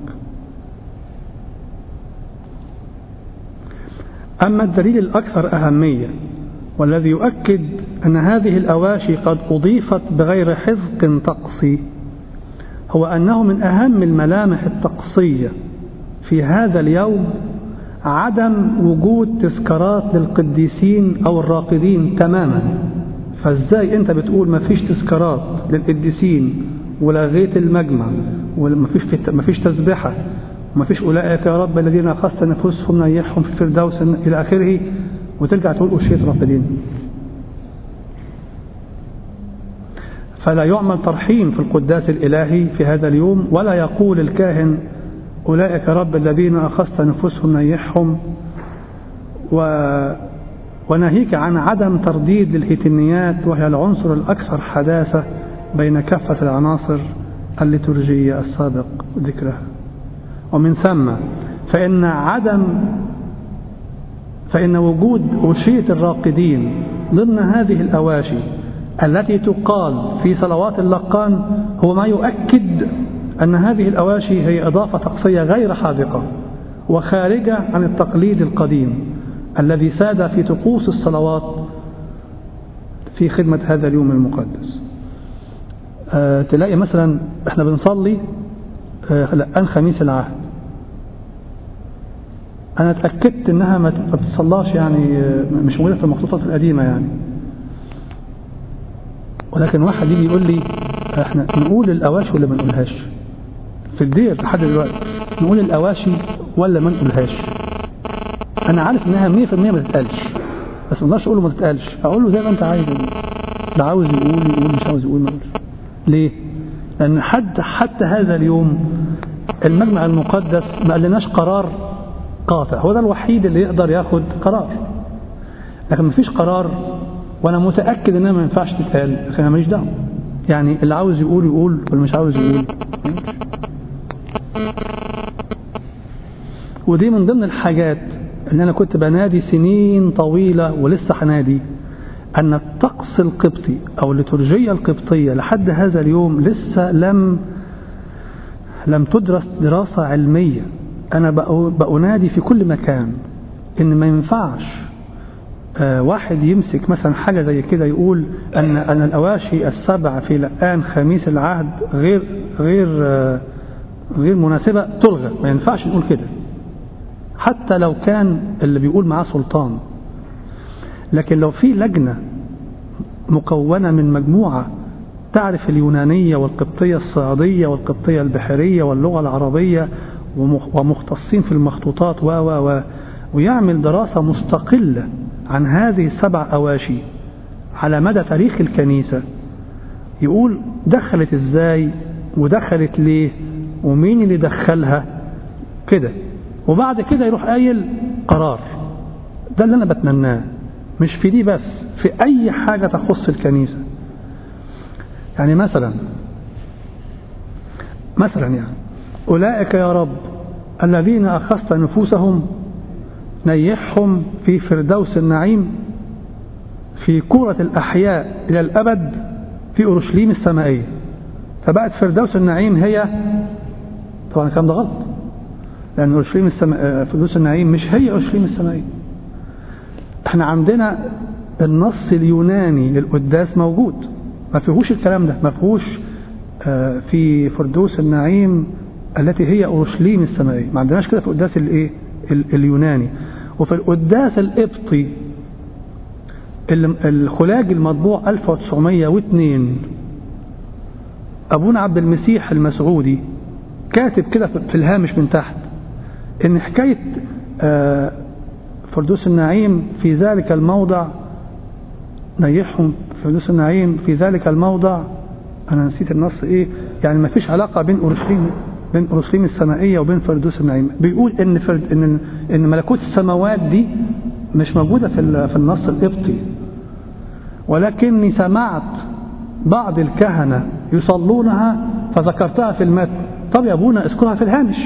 أما الدليل الأكثر أهمية والذي يؤكد أن هذه الأواشي قد أضيفت بغير حذق طقسي هو أنه من أهم الملامح الطقسية في هذا اليوم عدم وجود تذكارات للقديسين أو الراقدين تماما فازاي انت بتقول ما فيش تذكارات للقديسين ولغيت المجمع وما فيش ما فيش تسبحه وما فيش اولئك يا رب الذين اخذت نفوسهم نيحهم في الفردوس الى اخره وترجع تقول اشية رافدين فلا يعمل ترحيم في القداس الالهي في هذا اليوم ولا يقول الكاهن اولئك يا رب الذين اخذت نفوسهم نيحهم و وناهيك عن عدم ترديد الهيتنيات وهي العنصر الأكثر حداثة بين كافة العناصر الليتورجية السابق ذكرها ومن ثم فإن عدم فإن وجود أوشية الراقدين ضمن هذه الأواشي التي تقال في صلوات اللقان هو ما يؤكد أن هذه الأواشي هي إضافة طقسية غير حاذقة وخارجة عن التقليد القديم الذي ساد في طقوس الصلوات في خدمة هذا اليوم المقدس أه تلاقي مثلا احنا بنصلي أه لقان خميس العهد انا اتأكدت انها ما بتصلاش يعني مش موجودة في المخطوطات القديمة يعني ولكن واحد يجي يقول لي احنا نقول الاواشي ولا ما نقولهاش في الدير لحد دلوقتي نقول الاواشي ولا ما نقولهاش انا عارف انها 100% ما تتقالش بس ما اقدرش اقول له ما تتقالش اقول له زي ما انت عايز اللي عاوز يقول يقول مش عاوز يقول ما يقولش ليه لان حد حتى هذا اليوم المجمع المقدس ما قالناش قرار قاطع هو ده الوحيد اللي يقدر ياخد قرار لكن ما فيش قرار وانا متاكد انها ما ينفعش تتقال لكن انا ماليش دعوه يعني اللي عاوز يقول يقول واللي مش عاوز يقول ودي من ضمن الحاجات ان انا كنت بنادي سنين طويلة ولسه هنادي ان الطقس القبطي او الليتورجية القبطية لحد هذا اليوم لسه لم لم تدرس دراسة علمية انا بأنادي في كل مكان ان ما ينفعش آه واحد يمسك مثلا حاجة زي كده يقول أن أن الأواشي السبع في لقان خميس العهد غير غير آه غير مناسبة تلغى ما ينفعش نقول كده حتى لو كان اللي بيقول معاه سلطان لكن لو في لجنة مكونة من مجموعة تعرف اليونانية والقبطية الصعيدية والقبطية البحرية واللغة العربية ومختصين في المخطوطات و و و ويعمل دراسة مستقلة عن هذه السبع أواشي على مدى تاريخ الكنيسة يقول دخلت ازاي ودخلت ليه ومين اللي دخلها كده وبعد كده يروح قايل قرار ده اللي انا بتمناه مش في دي بس في اي حاجة تخص الكنيسة يعني مثلا مثلا يعني أولئك يا رب الذين أخذت نفوسهم نيحهم في فردوس النعيم في كرة الأحياء إلى الأبد في أورشليم السمائية فبقت فردوس النعيم هي طبعا الكلام ده غلط لأن أورشليم السما... فردوس النعيم مش هي أورشليم السمائية احنا عندنا النص اليوناني للقداس موجود ما فيهوش الكلام ده ما فيهوش آه في فردوس النعيم التي هي أورشليم السمائية ما عندناش كده في القداس الايه اليوناني وفي القداس القبطي الخلاج المطبوع 1902 أبونا عبد المسيح المسعودي كاتب كده في الهامش من تحت إن حكاية آه فردوس النعيم في ذلك الموضع نيحهم فردوس النعيم في ذلك الموضع أنا نسيت النص إيه يعني ما فيش علاقة بين أورشليم بين أورشليم السمائية وبين فردوس النعيم بيقول إن فرد إن إن ملكوت السماوات دي مش موجودة في في النص القبطي ولكني سمعت بعض الكهنة يصلونها فذكرتها في المتن طب يا أبونا اذكرها في الهامش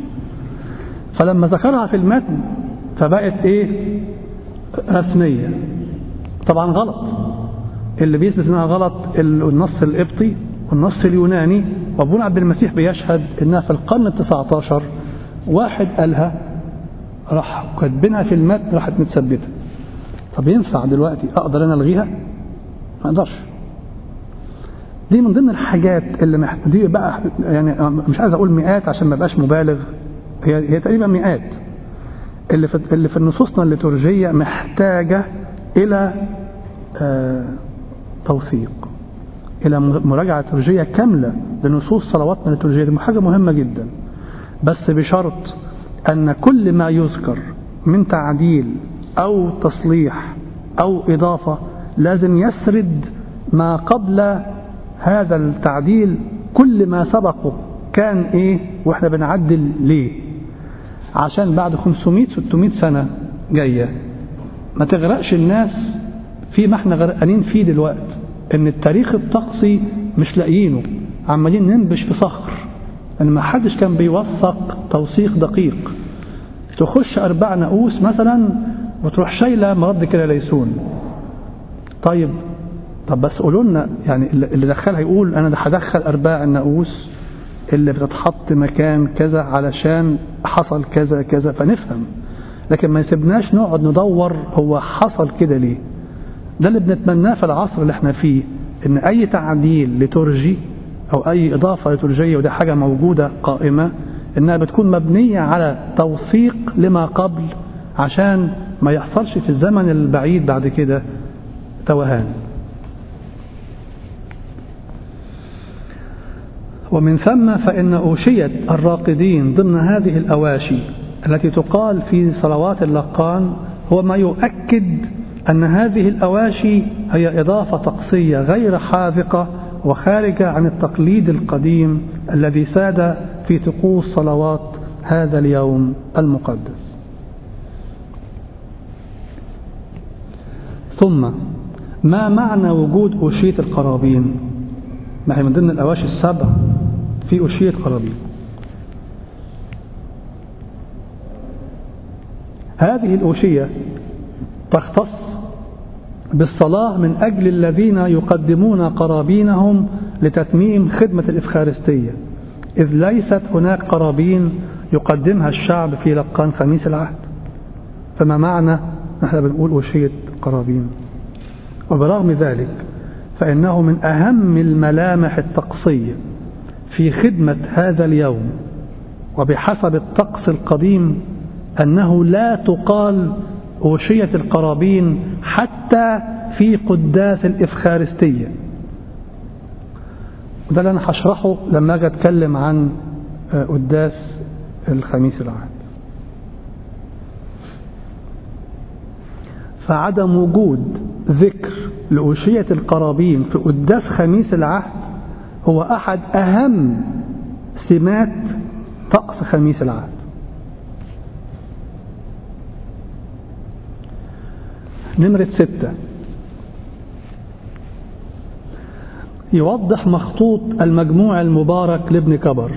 فلما ذكرها في المتن فبقت إيه رسمية طبعا غلط اللي بيثبت انها غلط النص القبطي والنص اليوناني وابونا عبد المسيح بيشهد انها في القرن التسعة عشر واحد قالها راح كاتبينها في المتن راحت متثبته طب ينفع دلوقتي اقدر انا الغيها ما اقدرش دي من ضمن الحاجات اللي مح... دي بقى يعني مش عايز اقول مئات عشان ما بقاش مبالغ هي هي تقريبا مئات اللي في اللي في نصوصنا الليتورجيه محتاجه الى آه توثيق إلى مراجعة ليتورجية كاملة لنصوص صلواتنا الليتورجية دي حاجة مهمة جدا بس بشرط أن كل ما يذكر من تعديل أو تصليح أو إضافة لازم يسرد ما قبل هذا التعديل كل ما سبقه كان إيه وإحنا بنعدل ليه عشان بعد 500 600 سنة جاية ما تغرقش الناس في ما احنا غرقانين فيه دلوقتي ان التاريخ الطقسي مش لاقيينه عمالين ننبش في صخر ان ما حدش كان بيوثق توثيق دقيق تخش اربع نقوس مثلا وتروح شايله مرض كده ليسون طيب طب بس قولوا لنا يعني اللي دخلها يقول انا هدخل ارباع النقوس اللي بتتحط مكان كذا علشان حصل كذا كذا فنفهم لكن ما يسيبناش نقعد ندور هو حصل كده ليه ده اللي بنتمناه في العصر اللي احنا فيه ان اي تعديل ليتورجي او اي اضافه ليتورجيه ودي حاجه موجوده قائمه انها بتكون مبنيه على توثيق لما قبل عشان ما يحصلش في الزمن البعيد بعد كده توهان ومن ثم فإن أوشية الراقدين ضمن هذه الأواشي التي تقال في صلوات اللقان هو ما يؤكد أن هذه الأواشي هي إضافة طقسية غير حاذقة وخارجة عن التقليد القديم الذي ساد في طقوس صلوات هذا اليوم المقدس ثم ما معنى وجود أوشية القرابين ما هي من ضمن الأواشي السبع في أوشية قرابين هذه الأوشية تختص بالصلاة من أجل الذين يقدمون قرابينهم لتتميم خدمة الإفخارستية إذ ليست هناك قرابين يقدمها الشعب في لقان خميس العهد فما معنى نحن بنقول أوشية القرابين وبرغم ذلك فإنه من أهم الملامح الطقسية في خدمة هذا اليوم وبحسب الطقس القديم أنه لا تقال أوشية القرابين حتى في قداس الإفخارستية وده اللي أنا هشرحه لما أجي أتكلم عن قداس الخميس العهد فعدم وجود ذكر لأوشية القرابين في قداس خميس العهد هو أحد أهم سمات طقس خميس العهد نمرة ستة يوضح مخطوط المجموع المبارك لابن كبر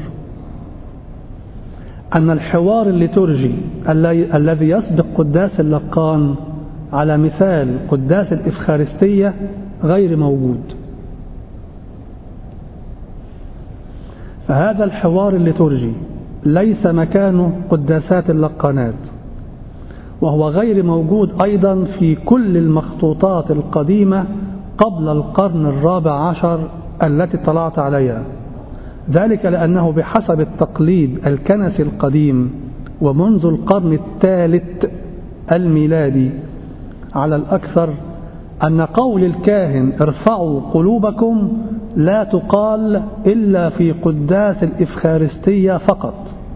أن الحوار الليتورجي الذي يسبق قداس اللقان على مثال قداس الإفخارستية غير موجود فهذا الحوار الليتورجي ليس مكانه قداسات اللقانات وهو غير موجود أيضا في كل المخطوطات القديمة قبل القرن الرابع عشر التي اطلعت عليها ذلك لأنه بحسب التقليد الكنسي القديم ومنذ القرن الثالث الميلادي على الأكثر أن قول الكاهن ارفعوا قلوبكم لا تقال إلا في قداس الإفخارستية فقط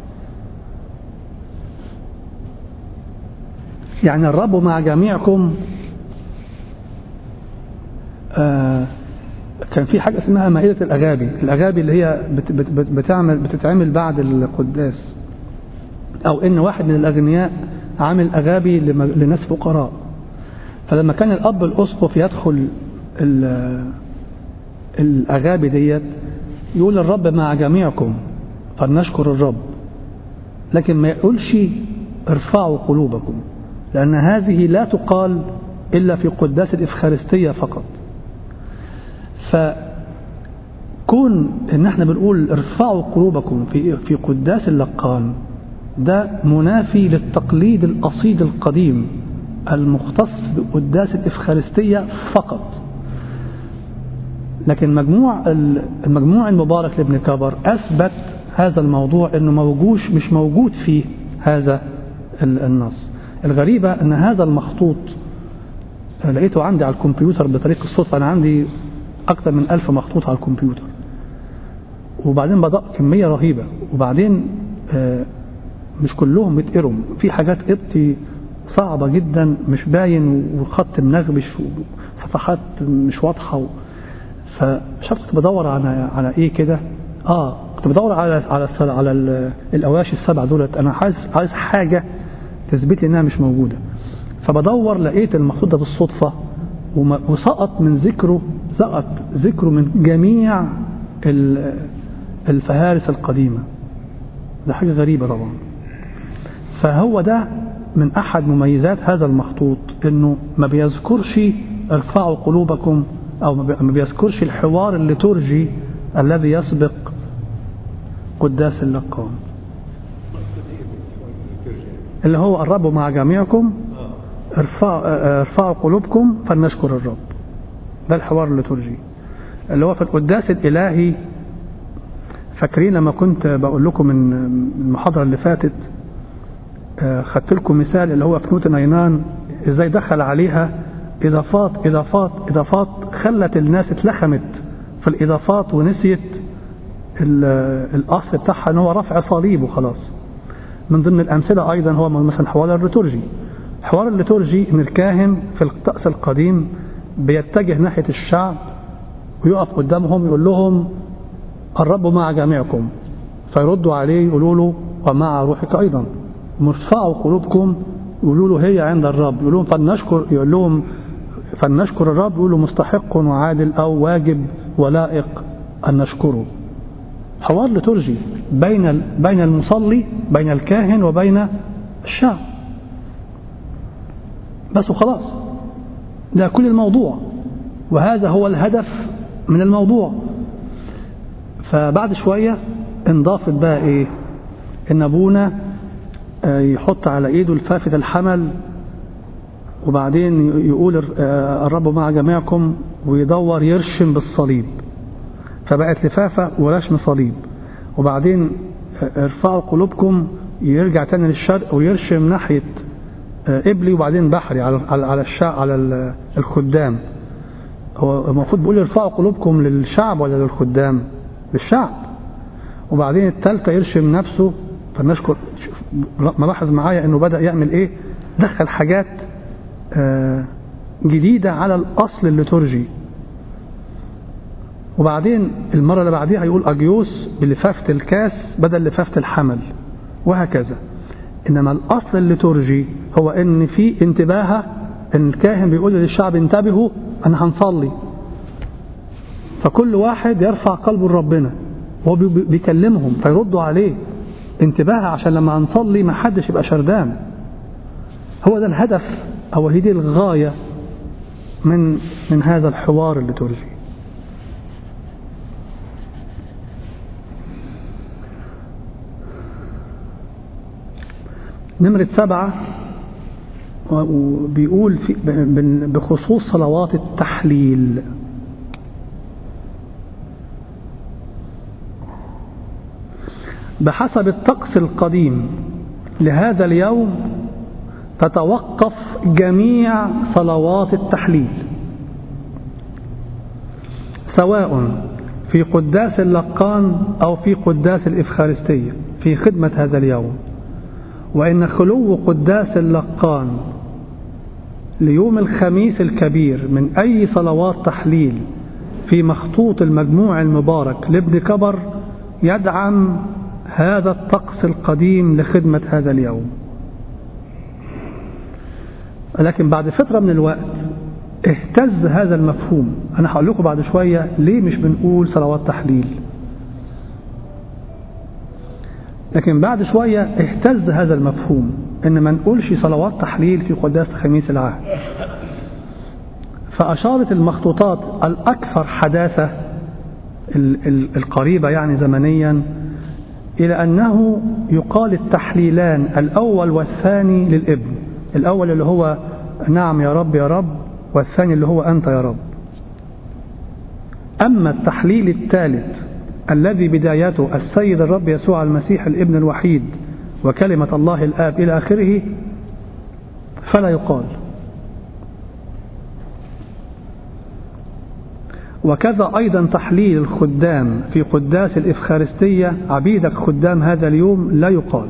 يعني الرب مع جميعكم آه كان في حاجة اسمها مائدة الأغابي الأغابي اللي هي بت بت بتعمل بتتعمل بعد القداس أو إن واحد من الأغنياء عامل أغابي لناس فقراء فلما كان الأب الأسقف يدخل الأغابي ديت يقول الرب مع جميعكم فلنشكر الرب لكن ما يقولش ارفعوا قلوبكم لأن هذه لا تقال إلا في قداس الإفخارستية فقط فكون ان احنا بنقول ارفعوا قلوبكم في في قداس اللقان ده منافي للتقليد الاصيل القديم المختص بقداس الافخارستيه فقط لكن مجموع المجموع المبارك لابن كبر اثبت هذا الموضوع انه موجوش مش موجود فيه هذا النص الغريبه ان هذا المخطوط لقيته عندي على الكمبيوتر بطريقه الصدفه انا عندي أكثر من ألف مخطوط على الكمبيوتر وبعدين بدأ كمية رهيبة وبعدين آه مش كلهم بيتقروا في حاجات قبطي صعبة جدا مش باين والخط منغبش وصفحات مش واضحة و... فمش عارف كنت بدور على على ايه كده اه كنت بدور على على على, على الاواشي السبع دولت انا عايز عايز حاجه تثبت لي انها مش موجوده فبدور لقيت المخطوط ده بالصدفه وسقط من ذكره سقط ذكره من جميع الفهارس القديمة ده حاجة غريبة طبعا فهو ده من أحد مميزات هذا المخطوط إنه ما بيذكرش ارفعوا قلوبكم أو ما بيذكرش الحوار الليتورجي الذي يسبق قداس اللقان اللي هو قربوا مع جميعكم ارفعوا قلوبكم فلنشكر الرب ده الحوار الليتورجي اللي هو في القداس الإلهي فاكرين لما كنت بقول لكم من المحاضرة اللي فاتت خدت لكم مثال اللي هو كنوت نينان ازاي دخل عليها إضافات إضافات إضافات خلت الناس اتلخمت في الإضافات ونسيت الأصل بتاعها ان هو رفع صليب وخلاص من ضمن الأمثلة أيضا هو مثلا حوار الليتورجي حوار الليتورجي ان الكاهن في الطقس القديم بيتجه ناحية الشعب ويقف قدامهم يقول لهم الرب مع جميعكم فيردوا عليه يقولوا له ومع روحك أيضا مرفعوا قلوبكم يقولوا له هي عند الرب يقول لهم فلنشكر يقول لهم فلنشكر الرب يقول له مستحق وعادل أو واجب ولائق أن نشكره حوار لترجي بين بين المصلي بين الكاهن وبين الشعب بس وخلاص ده كل الموضوع وهذا هو الهدف من الموضوع فبعد شوية انضافت بقى ايه ان ابونا يحط على ايده الفافة الحمل وبعدين يقول الرب مع جميعكم ويدور يرشم بالصليب فبقت لفافة ورشم صليب وبعدين ارفعوا قلوبكم يرجع تاني للشرق ويرشم ناحية قبلي وبعدين بحري على على الشعب على الخدام هو المفروض بيقول ارفعوا قلوبكم للشعب ولا للخدام للشعب وبعدين الثالثة يرشم نفسه فالناس ملاحظ معايا انه بدأ يعمل ايه دخل حاجات جديدة على الأصل الليتورجي وبعدين المرة اللي بعديها يقول أجيوس بلفافة الكاس بدل لفافة الحمل وهكذا إنما الأصل الليتورجي هو إن في انتباهة إن الكاهن بيقول للشعب انتبهوا أنا هنصلي فكل واحد يرفع قلبه لربنا وهو بيكلمهم فيردوا عليه انتباه عشان لما هنصلي ما حدش يبقى شردان هو ده الهدف أو هي دي الغاية من من هذا الحوار الليتورجي نمرة سبعة وبيقول في بخصوص صلوات التحليل بحسب الطقس القديم لهذا اليوم تتوقف جميع صلوات التحليل سواء في قداس اللقان أو في قداس الإفخارستية في خدمة هذا اليوم وإن خلو قداس اللقان ليوم الخميس الكبير من أي صلوات تحليل في مخطوط المجموع المبارك لابن كبر يدعم هذا الطقس القديم لخدمة هذا اليوم لكن بعد فترة من الوقت اهتز هذا المفهوم أنا هقول لكم بعد شوية ليه مش بنقول صلوات تحليل لكن بعد شوية اهتز هذا المفهوم ان ما نقولش صلوات تحليل في قداس خميس العهد فأشارت المخطوطات الأكثر حداثة القريبة يعني زمنيا إلى أنه يقال التحليلان الأول والثاني للابن الأول اللي هو نعم يا رب يا رب والثاني اللي هو أنت يا رب أما التحليل الثالث الذي بدايته السيد الرب يسوع المسيح الابن الوحيد وكلمة الله الآب إلى آخره فلا يقال وكذا أيضا تحليل الخدام في قداس الإفخارستية عبيدك خدام هذا اليوم لا يقال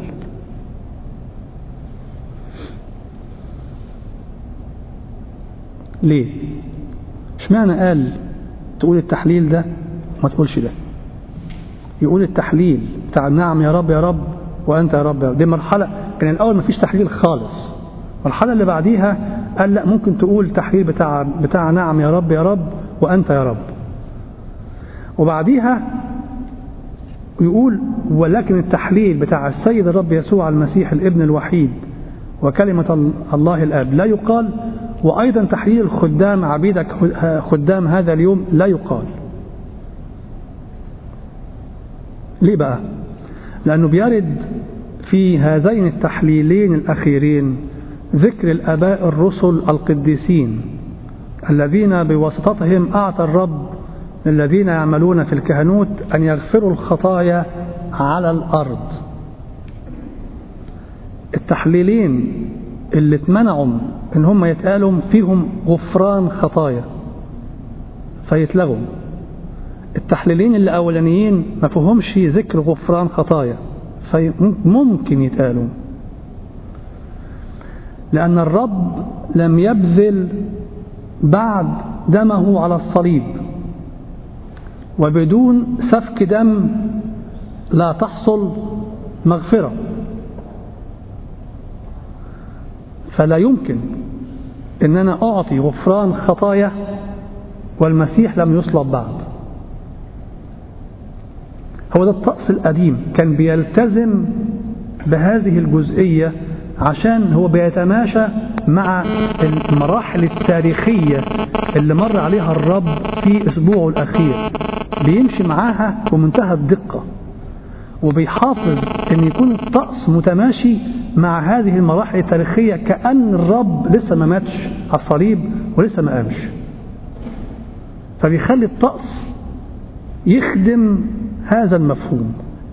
ليه اشمعنى قال تقول التحليل ده ما تقولش ده يقول التحليل بتاع نعم يا رب يا رب وأنت يا رب, يا رب. دي مرحلة كان الأول ما فيش تحليل خالص المرحلة اللي بعديها قال لا ممكن تقول تحليل بتاع بتاع نعم يا رب يا رب وأنت يا رب وبعديها يقول ولكن التحليل بتاع السيد الرب يسوع المسيح الابن الوحيد وكلمة الله الآب لا يقال وأيضا تحليل الخدام عبيدك خدام هذا اليوم لا يقال ليه بقى لأنه بيرد في هذين التحليلين الأخيرين ذكر الآباء الرسل القديسين الذين بواسطتهم أعطى الرب للذين يعملون في الكهنوت أن يغفروا الخطايا على الأرض التحليلين اللي اتمنعوا ان هم يتقالوا فيهم غفران خطايا فيتلغوا التحليلين اللي اولانيين ما فيهمش ذكر غفران خطايا فممكن يتقالوا لأن الرب لم يبذل بعد دمه على الصليب وبدون سفك دم لا تحصل مغفرة فلا يمكن ان انا اعطي غفران خطايا والمسيح لم يصلب بعد هو ده الطقس القديم كان بيلتزم بهذه الجزئية عشان هو بيتماشى مع المراحل التاريخية اللي مر عليها الرب في أسبوعه الأخير بيمشي معاها بمنتهى الدقة وبيحافظ أن يكون الطقس متماشي مع هذه المراحل التاريخية كأن الرب لسه ما ماتش على الصليب ولسه ما قامش فبيخلي الطقس يخدم هذا المفهوم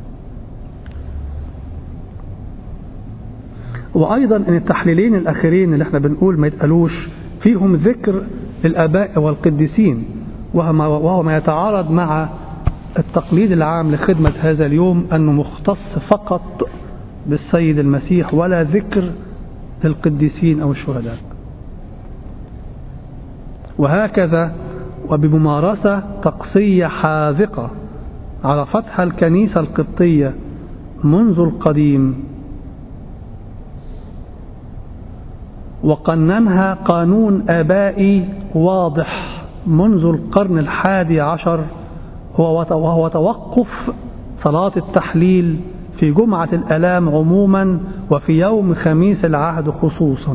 وأيضا أن التحليلين الأخيرين اللي احنا بنقول ما يتقالوش فيهم ذكر للآباء والقديسين وهو ما يتعارض مع التقليد العام لخدمة هذا اليوم أنه مختص فقط بالسيد المسيح ولا ذكر للقديسين أو الشهداء وهكذا وبممارسة طقسية حاذقة عرفتها الكنيسة القبطية منذ القديم وقننها قانون آبائي واضح منذ القرن الحادي عشر وهو توقف صلاة التحليل في جمعة الألام عموما وفي يوم خميس العهد خصوصا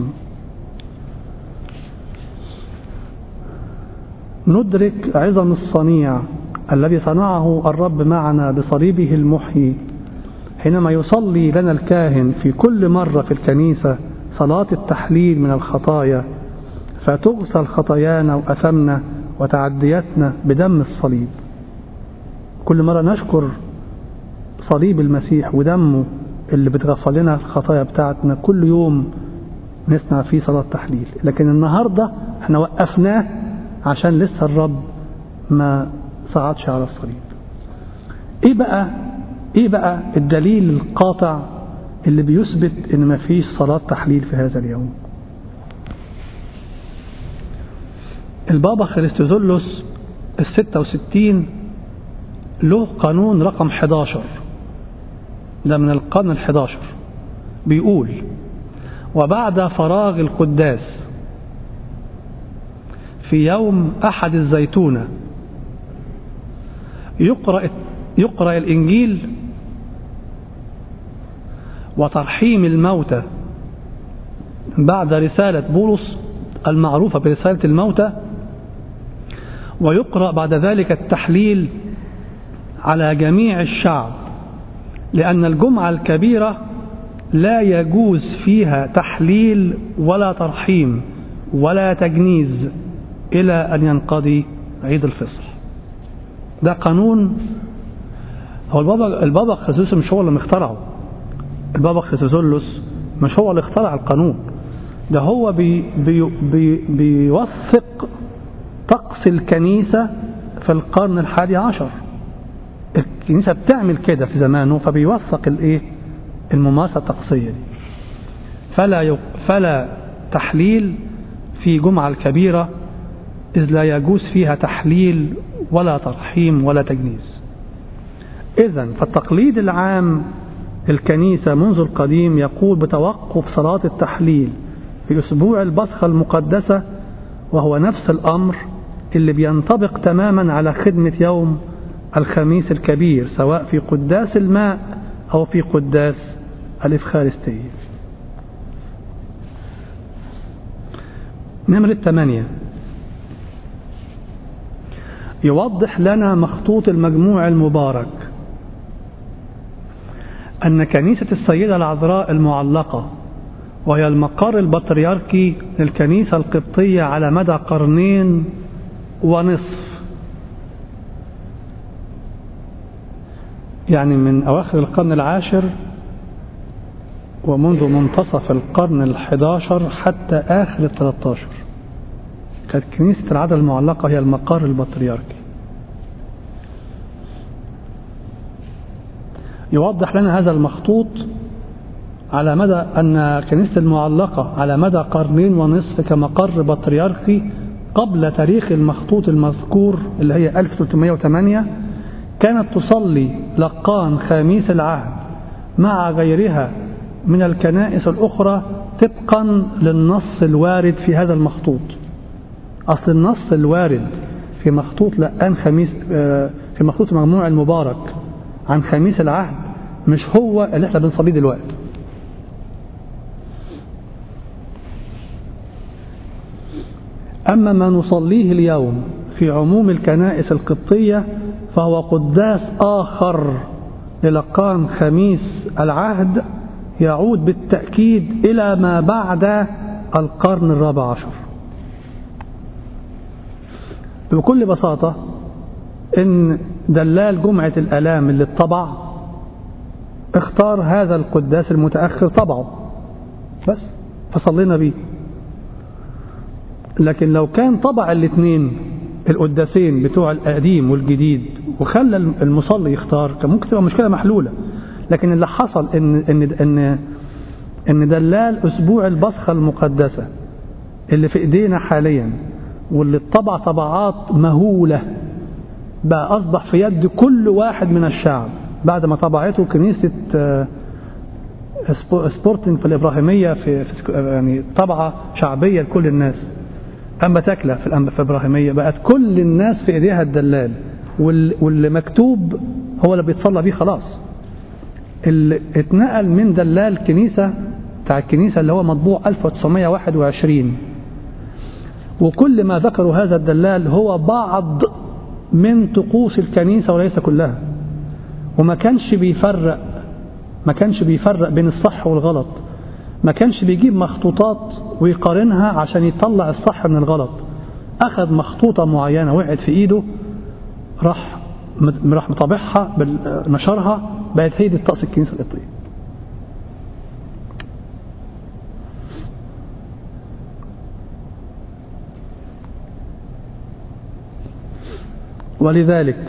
ندرك عظم الصنيع الذي صنعه الرب معنا بصليبه المحيي حينما يصلي لنا الكاهن في كل مرة في الكنيسة صلاة التحليل من الخطايا فتغسل خطايانا وأثمنا وتعدياتنا بدم الصليب كل مرة نشكر صليب المسيح ودمه اللي بتغفر لنا الخطايا بتاعتنا كل يوم نسمع فيه صلاة تحليل لكن النهاردة احنا وقفناه عشان لسه الرب ما صعدش على الصليب ايه بقى ايه بقى الدليل القاطع اللي بيثبت ان ما فيش صلاة تحليل في هذا اليوم البابا خريستوزولوس الستة وستين له قانون رقم 11 ده من القرن الحداشر بيقول وبعد فراغ القداس في يوم أحد الزيتونة يقرأ, يقرأ الإنجيل وترحيم الموتى بعد رسالة بولس المعروفة برسالة الموتى ويقرأ بعد ذلك التحليل على جميع الشعب لأن الجمعة الكبيرة لا يجوز فيها تحليل ولا ترحيم ولا تجنيز إلى أن ينقضي عيد الفصح ده قانون هو البابا البابا خريزوس مش هو اللي مخترعه البابا خريزولوس مش هو اللي اخترع القانون ده هو بي بي بي بيوثق طقس الكنيسة في القرن الحادي عشر الكنيسة بتعمل كده في زمانه فبيوثق الايه الممارسة الطقسية دي فلا يق... فلا تحليل في جمعة الكبيرة إذ لا يجوز فيها تحليل ولا ترحيم ولا تجنيز إذا فالتقليد العام الكنيسة منذ القديم يقول بتوقف صلاة التحليل في أسبوع البصخة المقدسة وهو نفس الأمر اللي بينطبق تماما على خدمة يوم الخميس الكبير سواء في قداس الماء أو في قداس الإفخارستية نمرة ثمانية يوضح لنا مخطوط المجموع المبارك أن كنيسة السيدة العذراء المعلقة وهي المقر البطريركي للكنيسة القبطية على مدى قرنين ونصف يعني من أواخر القرن العاشر ومنذ منتصف القرن الحداشر حتى آخر الثلاثاشر كانت كنيسة العدل المعلقة هي المقر البطريركي يوضح لنا هذا المخطوط على مدى أن كنيسة المعلقة على مدى قرنين ونصف كمقر بطريركي قبل تاريخ المخطوط المذكور اللي هي 1308 كانت تصلي لقان خميس العهد مع غيرها من الكنائس الأخرى طبقا للنص الوارد في هذا المخطوط أصل النص الوارد في مخطوط لقان خميس في مخطوط مجموع المبارك عن خميس العهد مش هو اللي احنا بنصليه دلوقتي أما ما نصليه اليوم في عموم الكنائس القبطية فهو قداس آخر للقان خميس العهد يعود بالتأكيد إلى ما بعد القرن الرابع عشر بكل بساطة إن دلال جمعة الآلام اللي اتطبع اختار هذا القداس المتأخر طبعه بس فصلينا بيه لكن لو كان طبع الاثنين القداسين بتوع القديم والجديد وخلى المصلي يختار كان ممكن تبقى مشكلة محلولة لكن اللي حصل ان ان ان ان دلال اسبوع البصخه المقدسه اللي في ايدينا حاليا واللي اتطبع طبعات مهوله بقى اصبح في يد كل واحد من الشعب بعد ما طبعته كنيسه سبورتنج في الابراهيميه في, في يعني طبعه شعبيه لكل الناس اما تكله في في الابراهيميه بقت كل الناس في ايديها الدلال واللي مكتوب هو اللي بيتصلى بيه خلاص اللي اتنقل من دلال كنيسة بتاع الكنيسة اللي هو مطبوع 1921 وكل ما ذكروا هذا الدلال هو بعض من طقوس الكنيسة وليس كلها وما كانش بيفرق ما كانش بيفرق بين الصح والغلط ما كانش بيجيب مخطوطات ويقارنها عشان يطلع الصح من الغلط أخذ مخطوطة معينة وقعت في إيده راح راح مطابعها نشرها بقت هي دي طقس الكنيسة القبطية ولذلك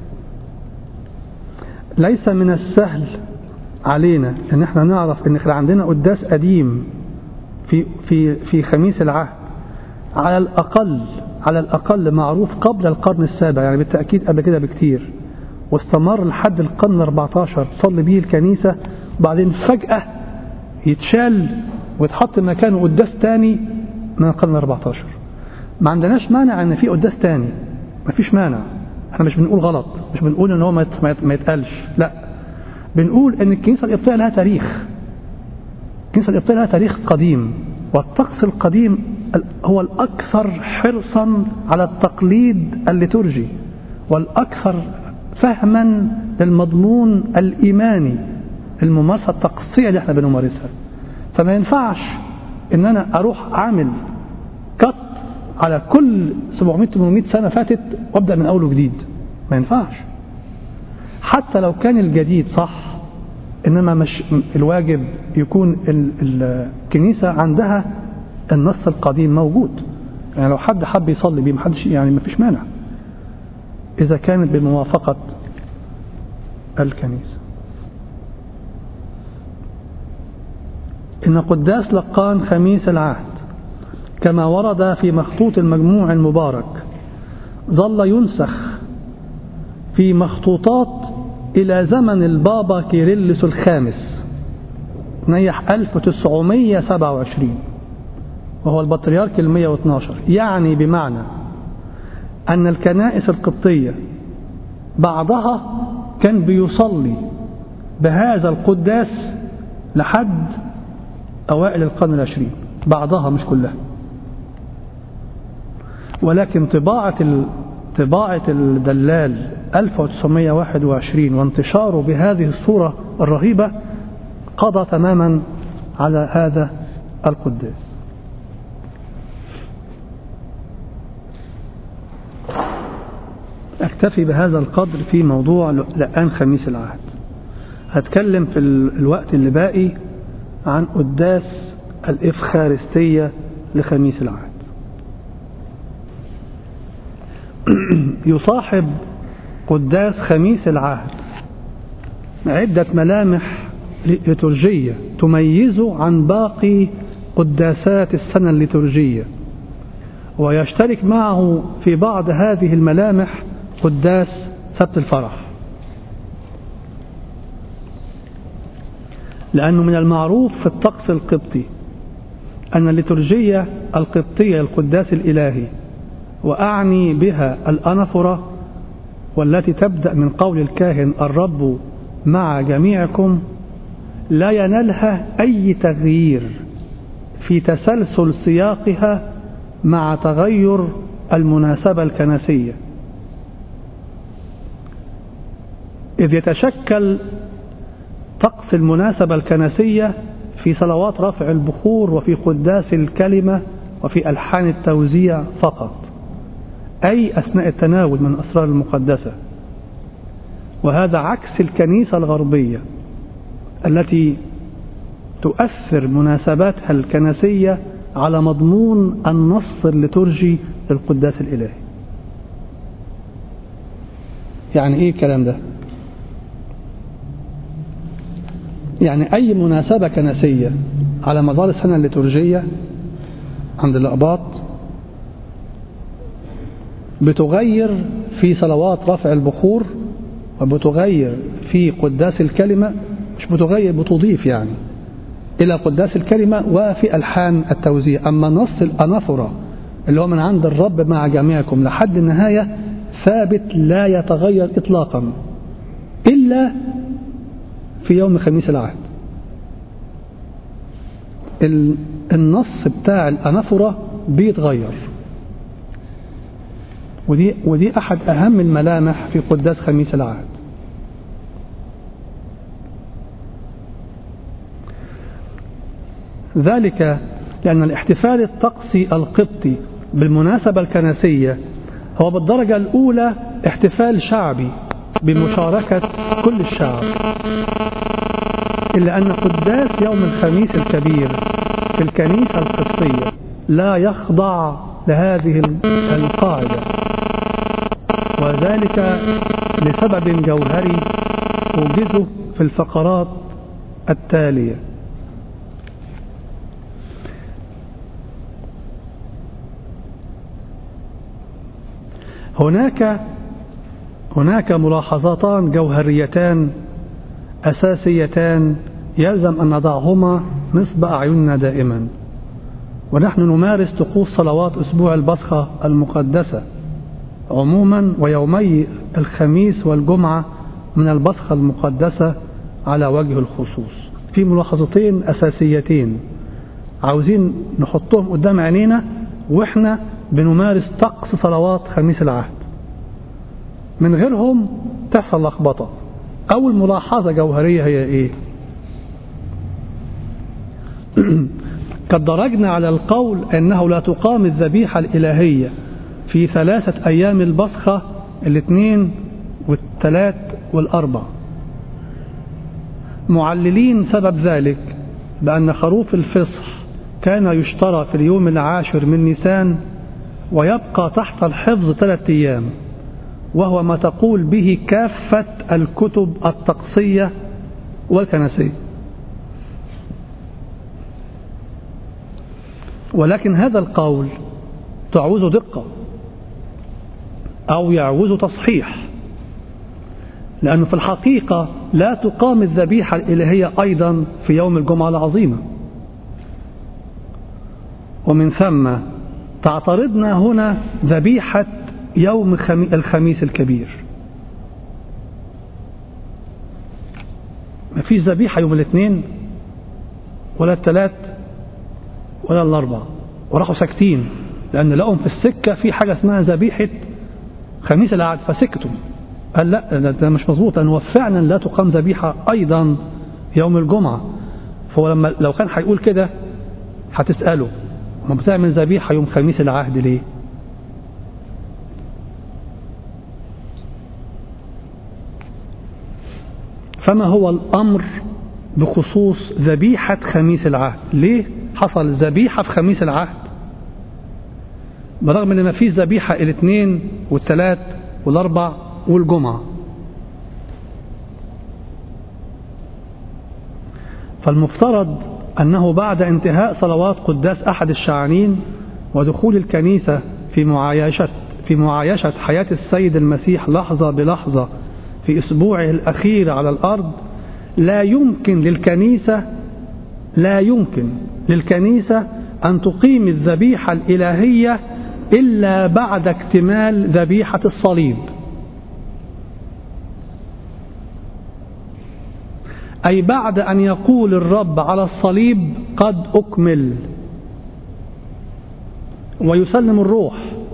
ليس من السهل علينا ان احنا نعرف ان احنا عندنا قداس قديم في في في خميس العهد على الاقل على الاقل معروف قبل القرن السابع يعني بالتاكيد قبل كده بكتير واستمر لحد القرن 14 تصلي به الكنيسة وبعدين فجأة يتشال ويتحط مكانه قداس تاني من القرن 14 ما عندناش مانع ان في قداس تاني ما فيش مانع احنا مش بنقول غلط مش بنقول ان هو ما يتقالش لا بنقول ان الكنيسة القبطية لها تاريخ الكنيسة القبطية لها تاريخ قديم والطقس القديم هو الأكثر حرصا على التقليد الليتورجي والأكثر فهما للمضمون الإيماني الممارسة الطقسية اللي احنا بنمارسها فما ينفعش ان انا اروح اعمل كت على كل 700 800 سنة فاتت وابدأ من اول وجديد ما ينفعش حتى لو كان الجديد صح انما مش الواجب يكون الكنيسة عندها النص القديم موجود يعني لو حد حب يصلي بيه محدش يعني ما فيش مانع إذا كانت بموافقة الكنيسة إن قداس لقان خميس العهد كما ورد في مخطوط المجموع المبارك ظل ينسخ في مخطوطات إلى زمن البابا كيرلس الخامس نيح 1927 وهو البطريرك ال 112 يعني بمعنى أن الكنائس القبطية بعضها كان بيصلي بهذا القداس لحد أوائل القرن العشرين بعضها مش كلها ولكن طباعة طباعة الدلال 1921 وانتشاره بهذه الصورة الرهيبة قضى تماما على هذا القداس أكتفي بهذا القدر في موضوع لقان خميس العهد هتكلم في الوقت اللي باقي عن قداس الإفخارستية لخميس العهد يصاحب قداس خميس العهد عدة ملامح ليتورجية تميزه عن باقي قداسات السنة الليتورجية ويشترك معه في بعض هذه الملامح قداس سبت الفرح لأنه من المعروف في الطقس القبطي أن الليتورجية القبطية القداس الإلهي وأعني بها الأنفرة والتي تبدأ من قول الكاهن الرب مع جميعكم لا ينالها أي تغيير في تسلسل سياقها مع تغير المناسبة الكنسية إذ يتشكل طقس المناسبة الكنسية في صلوات رفع البخور وفي قداس الكلمة وفي ألحان التوزيع فقط أي أثناء التناول من الأسرار المقدسة وهذا عكس الكنيسة الغربية التي تؤثر مناسباتها الكنسية على مضمون النص الليتورجي للقداس الإلهي يعني إيه الكلام ده يعني أي مناسبة كنسية على مدار السنة الليتورجية عند الأقباط بتغير في صلوات رفع البخور وبتغير في قداس الكلمة مش بتغير بتضيف يعني إلى قداس الكلمة وفي ألحان التوزيع أما نص الأنافرة اللي هو من عند الرب مع جميعكم لحد النهاية ثابت لا يتغير إطلاقا إلا في يوم خميس العهد النص بتاع الأنافرة بيتغير ودي, ودي أحد أهم الملامح في قداس خميس العهد ذلك لأن الاحتفال الطقسي القبطي بالمناسبة الكنسية هو بالدرجة الأولى احتفال شعبي بمشاركة كل الشعب إلا أن قداس يوم الخميس الكبير في الكنيسة القبطية لا يخضع لهذه القاعدة وذلك لسبب جوهري أوجزه في الفقرات التالية هناك هناك ملاحظتان جوهريتان أساسيتان يلزم أن نضعهما نصب أعيننا دائما ونحن نمارس طقوس صلوات أسبوع البصخة المقدسة عموما ويومي الخميس والجمعة من البصخة المقدسة على وجه الخصوص في ملاحظتين أساسيتين عاوزين نحطهم قدام عينينا وإحنا بنمارس طقس صلوات خميس العهد من غيرهم تحصل لخبطة أول ملاحظة جوهرية هي إيه قد درجنا على القول أنه لا تقام الذبيحة الإلهية في ثلاثة أيام البصخة الاثنين والثلاث والأربع معللين سبب ذلك بأن خروف الفصح كان يشترى في اليوم العاشر من نيسان ويبقى تحت الحفظ ثلاثة أيام وهو ما تقول به كافة الكتب الطقسية والكنسية ولكن هذا القول تعوز دقة أو يعوز تصحيح لأنه في الحقيقة لا تقام الذبيحة الإلهية أيضا في يوم الجمعة العظيمة ومن ثم تعترضنا هنا ذبيحة يوم الخميس الكبير ما فيش ذبيحة يوم الاثنين ولا الثلاث ولا الأربع وراحوا ساكتين لأن لقوا في السكة في حاجة اسمها ذبيحة خميس العهد فسكتوا قال لا ده مش مظبوط أنه فعلا لا تقام ذبيحة أيضا يوم الجمعة فهو لما لو كان هيقول كده هتسأله ما بتعمل ذبيحة يوم خميس العهد ليه فما هو الأمر بخصوص ذبيحة خميس العهد ليه حصل ذبيحة في خميس العهد برغم ان ما فيش ذبيحة الاثنين والثلاث والاربع والجمعة فالمفترض أنه بعد انتهاء صلوات قداس أحد الشعانين ودخول الكنيسة في معايشة في معايشة حياة السيد المسيح لحظة بلحظة في أسبوعه الأخير على الأرض لا يمكن للكنيسة لا يمكن للكنيسة أن تقيم الذبيحة الإلهية إلا بعد اكتمال ذبيحة الصليب أي بعد أن يقول الرب على الصليب قد أكمل ويسلم الروح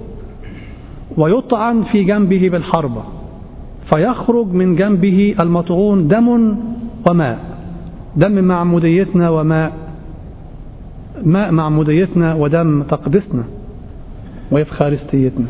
ويطعن في جنبه بالحربة فيخرج من جنبه المطعون دم وماء دم معموديتنا وماء ماء معموديتنا ودم تقدسنا وإفخارستيتنا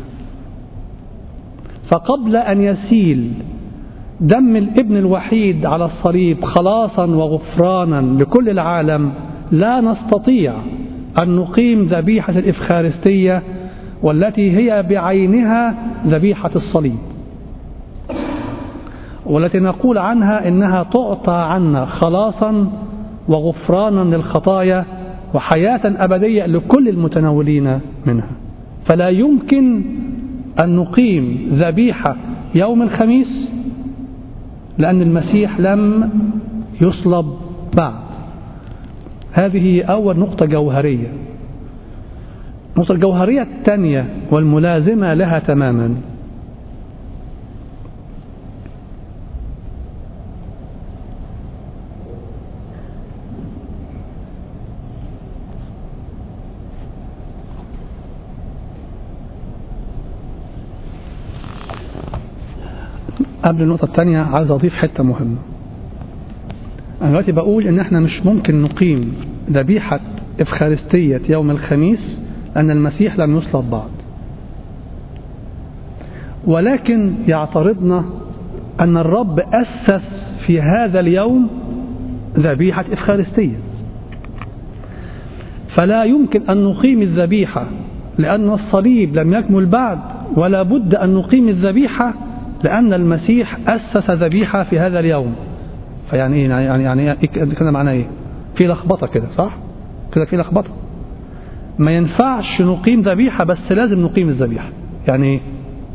فقبل أن يسيل دم الابن الوحيد على الصليب خلاصا وغفرانا لكل العالم لا نستطيع أن نقيم ذبيحة الإفخارستية والتي هي بعينها ذبيحة الصليب والتي نقول عنها إنها تعطى عنا خلاصا وغفرانا للخطايا وحياة أبدية لكل المتناولين منها فلا يمكن أن نقيم ذبيحة يوم الخميس لأن المسيح لم يصلب بعد هذه أول نقطة جوهرية النقطة الجوهرية الثانية والملازمة لها تماما قبل النقطة الثانية عايز أضيف حتة مهمة أنا دلوقتي بقول إن إحنا مش ممكن نقيم ذبيحة إفخارستية يوم الخميس أن المسيح لم يصلب بعد ولكن يعترضنا أن الرب أسس في هذا اليوم ذبيحة إفخارستية فلا يمكن أن نقيم الذبيحة لأن الصليب لم يكمل بعد ولا بد أن نقيم الذبيحة لأن المسيح أسس ذبيحة في هذا اليوم فيعني إيه يعني يعني إيه كده معناه إيه في لخبطة كده صح كده في لخبطة ما ينفعش نقيم ذبيحة بس لازم نقيم الذبيحة يعني إيه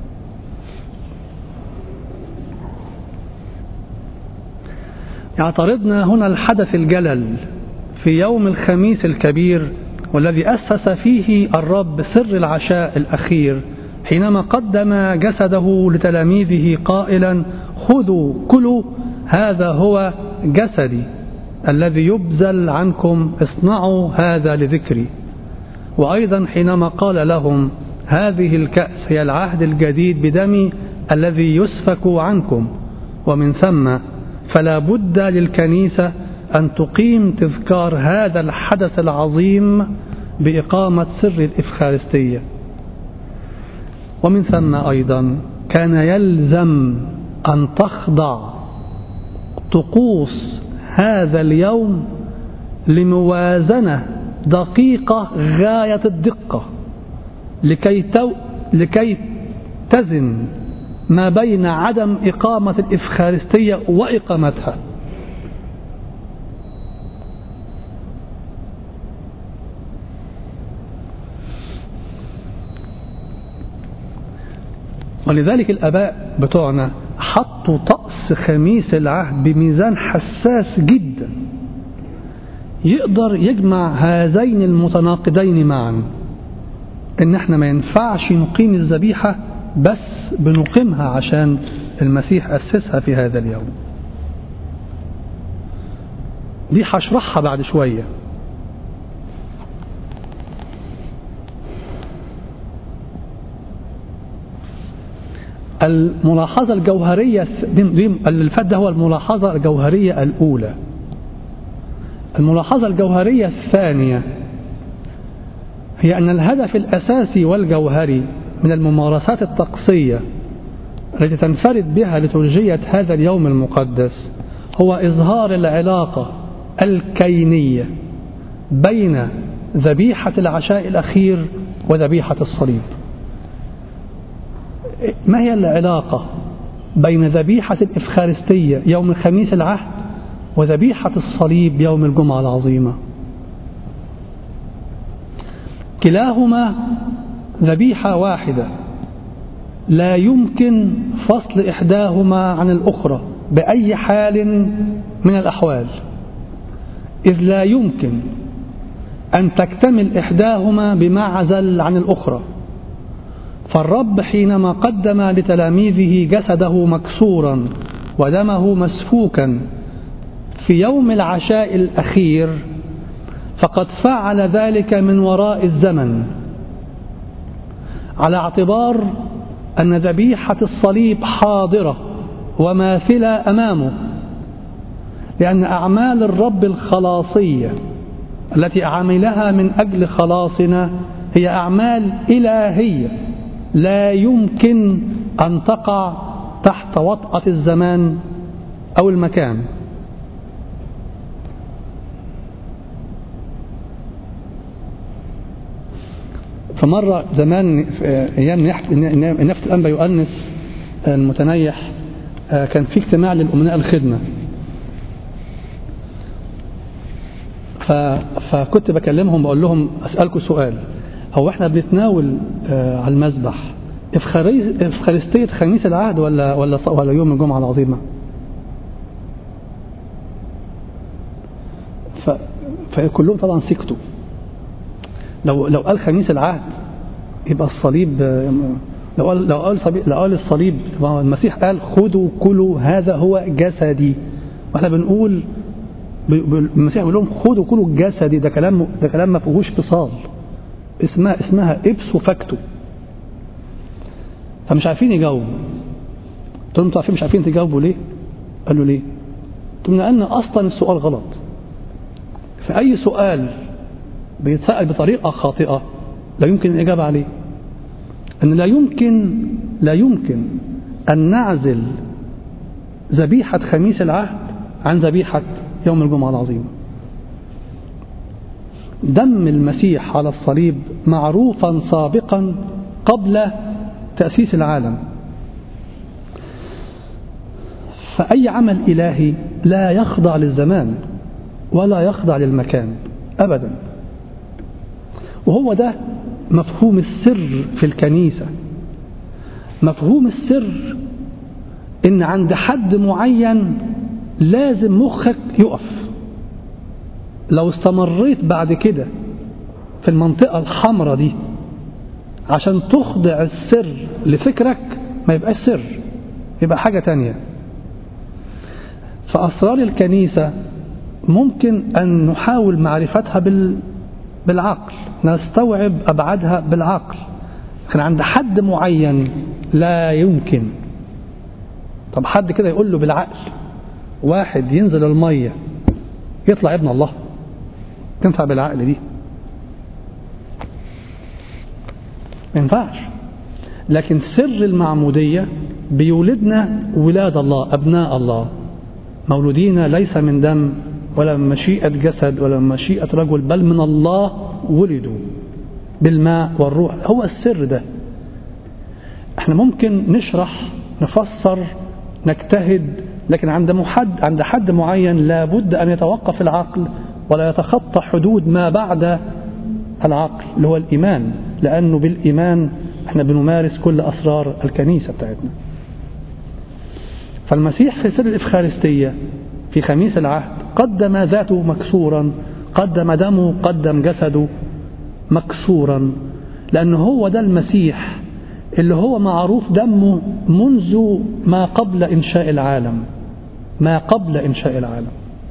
يعترضنا هنا الحدث الجلل في يوم الخميس الكبير والذي أسس فيه الرب سر العشاء الأخير حينما قدم جسده لتلاميذه قائلا خذوا كلوا هذا هو جسدي الذي يبذل عنكم اصنعوا هذا لذكري وأيضا حينما قال لهم هذه الكأس هي العهد الجديد بدمي الذي يسفك عنكم ومن ثم فلا بد للكنيسة أن تقيم تذكار هذا الحدث العظيم بإقامة سر الإفخارستية ومن ثم أيضا كان يلزم أن تخضع طقوس هذا اليوم لموازنة دقيقة غاية الدقة لكي, تو لكي تزن ما بين عدم إقامة الإفخارستية وإقامتها ولذلك الآباء بتوعنا حطوا طقس خميس العهد بميزان حساس جدا يقدر يجمع هذين المتناقضين معا ان احنا ما ينفعش نقيم الذبيحة بس بنقيمها عشان المسيح أسسها في هذا اليوم دي هشرحها بعد شوية الملاحظة الجوهرية اللي فات ده هو الملاحظة الجوهرية الأولى الملاحظة الجوهرية الثانية هي أن الهدف الأساسي والجوهري من الممارسات الطقسية التي تنفرد بها لترجية هذا اليوم المقدس هو إظهار العلاقة الكينية بين ذبيحة العشاء الأخير وذبيحة الصليب ما هي العلاقة بين ذبيحة الإفخارستية يوم الخميس العهد وذبيحة الصليب يوم الجمعة العظيمة كلاهما ذبيحة واحدة لا يمكن فصل إحداهما عن الأخرى بأي حال من الأحوال إذ لا يمكن أن تكتمل إحداهما بمعزل عن الأخرى فالرب حينما قدم لتلاميذه جسده مكسورا ودمه مسفوكا في يوم العشاء الأخير فقد فعل ذلك من وراء الزمن على اعتبار أن ذبيحة الصليب حاضرة وماثلة أمامه لأن أعمال الرب الخلاصية التي عملها من أجل خلاصنا هي أعمال إلهية لا يمكن أن تقع تحت وطأة الزمان أو المكان فمرة زمان في أيام نفت الأنبا يؤنس المتنيح كان في اجتماع للأمناء الخدمة فكنت بكلمهم بقول لهم أسألكم سؤال هو احنا بنتناول على المذبح افخارستية خميس العهد ولا ولا ولا يوم الجمعة العظيمة؟ فكلهم طبعا سكتوا لو لو قال خميس العهد يبقى الصليب لو قال لو قال صليب لو قال الصليب المسيح قال خذوا كلوا هذا هو جسدي واحنا بنقول المسيح بيقول لهم خذوا كلوا جسدي ده كلام ده كلام ما فيهوش فصال اسمها اسمها ابسو فاكتو فمش عارفين يجاوبوا قلت لهم انتوا عارفين مش عارفين تجاوبوا ليه؟ قالوا ليه؟ قلت لهم لان اصلا السؤال غلط في اي سؤال بيتسأل بطريقة خاطئة لا يمكن الإجابة عليه أن لا يمكن لا يمكن أن نعزل ذبيحة خميس العهد عن ذبيحة يوم الجمعة العظيمة دم المسيح على الصليب معروفا سابقا قبل تأسيس العالم فأي عمل إلهي لا يخضع للزمان ولا يخضع للمكان أبدا وهو ده مفهوم السر في الكنيسة مفهوم السر إن عند حد معين لازم مخك يقف لو استمريت بعد كده في المنطقة الحمراء دي عشان تخضع السر لفكرك ما يبقاش سر يبقى حاجة تانية فأسرار الكنيسة ممكن أن نحاول معرفتها بال بالعقل نستوعب أبعادها بالعقل لكن عند حد معين لا يمكن طب حد كده يقول له بالعقل واحد ينزل المية يطلع ابن الله تنفع بالعقل دي ما ينفعش لكن سر المعمودية بيولدنا ولاد الله أبناء الله مولودين ليس من دم ولا من مشيئة جسد ولا من مشيئة رجل بل من الله ولدوا بالماء والروح هو السر ده احنا ممكن نشرح نفسر نجتهد لكن عند محد عند حد معين لابد أن يتوقف العقل ولا يتخطى حدود ما بعد العقل اللي هو الإيمان لأنه بالإيمان احنا بنمارس كل أسرار الكنيسة بتاعتنا فالمسيح في سر الإفخارستية في خميس العهد قدم ذاته مكسورا قدم دمه قدم جسده مكسورا لأن هو ده المسيح اللي هو معروف دمه منذ ما قبل إنشاء العالم ما قبل إنشاء العالم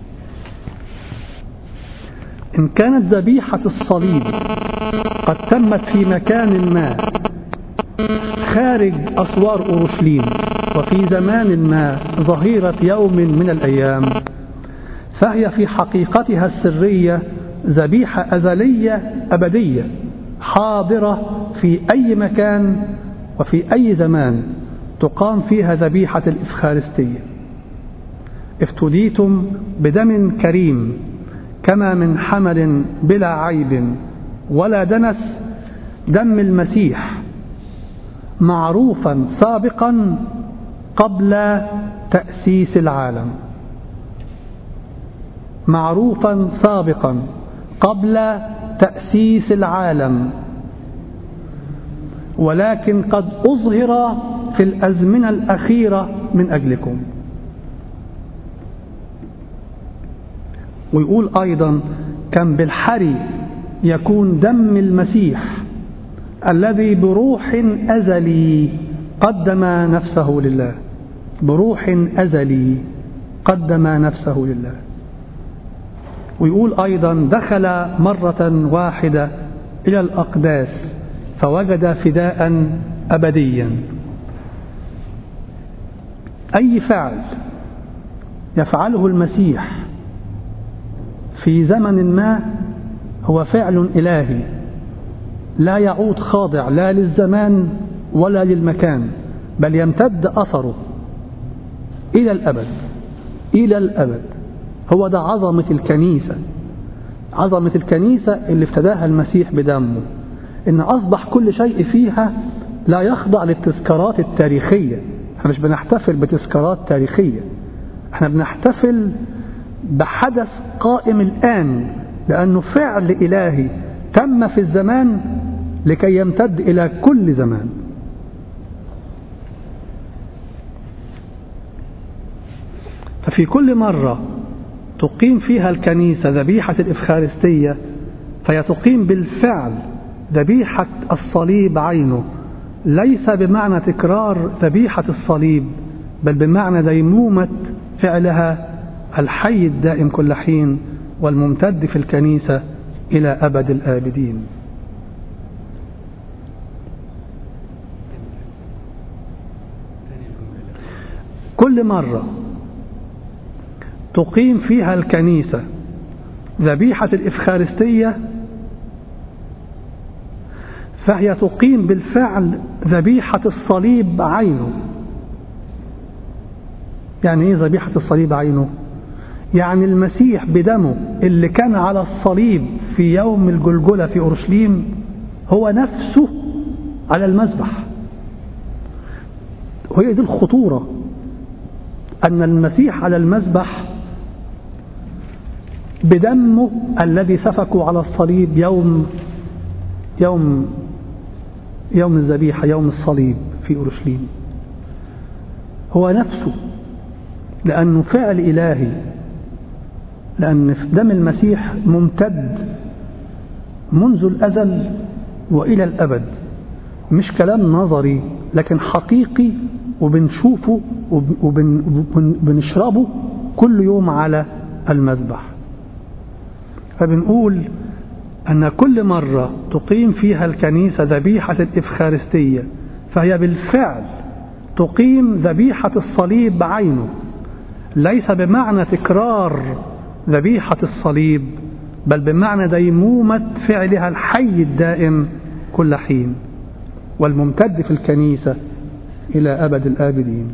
إن كانت ذبيحة الصليب قد تمت في مكان ما خارج أسوار أورشليم وفي زمان ما ظهيرة يوم من الأيام فهي في حقيقتها السرية ذبيحة أزلية أبدية حاضرة في أي مكان وفي أي زمان تقام فيها ذبيحة الإفخارستية افتديتم بدم كريم كما من حمل بلا عيب ولا دنس دم المسيح معروفا سابقا قبل تأسيس العالم معروفا سابقا قبل تأسيس العالم ولكن قد أظهر في الأزمنة الأخيرة من أجلكم ويقول أيضا كان بالحري يكون دم المسيح الذي بروح أزلي قدم نفسه لله بروح أزلي قدم نفسه لله ويقول أيضا دخل مرة واحدة إلى الأقداس فوجد فداء أبديا أي فعل يفعله المسيح في زمن ما هو فعل إلهي لا يعود خاضع لا للزمان ولا للمكان بل يمتد أثره إلى الأبد إلى الأبد هو ده عظمة الكنيسة عظمة الكنيسة اللي افتداها المسيح بدمه إن أصبح كل شيء فيها لا يخضع للتذكارات التاريخية احنا مش بنحتفل بتذكارات تاريخية احنا بنحتفل بحدث قائم الآن لأنه فعل إلهي تم في الزمان لكي يمتد إلى كل زمان ففي كل مرة تقيم فيها الكنيسة ذبيحة الإفخارستية فهي تقيم بالفعل ذبيحة الصليب عينه ليس بمعنى تكرار ذبيحة الصليب بل بمعنى ديمومة فعلها الحي الدائم كل حين والممتد في الكنيسة إلى أبد الآبدين كل مرة تقيم فيها الكنيسة ذبيحة الإفخارستية فهي تقيم بالفعل ذبيحة الصليب عينه يعني ايه ذبيحة الصليب عينه يعني المسيح بدمه اللي كان على الصليب في يوم الجلجلة في أورشليم هو نفسه على المذبح وهي دي الخطورة أن المسيح على المذبح بدمه الذي سفكوا على الصليب يوم يوم يوم الذبيحة يوم الصليب في أورشليم هو نفسه لأنه فعل إلهي لأن دم المسيح ممتد منذ الأزل وإلى الأبد مش كلام نظري لكن حقيقي وبنشوفه وبنشربه كل يوم على المذبح فبنقول أن كل مرة تقيم فيها الكنيسة ذبيحة الإفخارستية فهي بالفعل تقيم ذبيحة الصليب بعينه ليس بمعنى تكرار ذبيحة الصليب بل بمعنى ديمومة فعلها الحي الدائم كل حين والممتد في الكنيسة إلى أبد الآبدين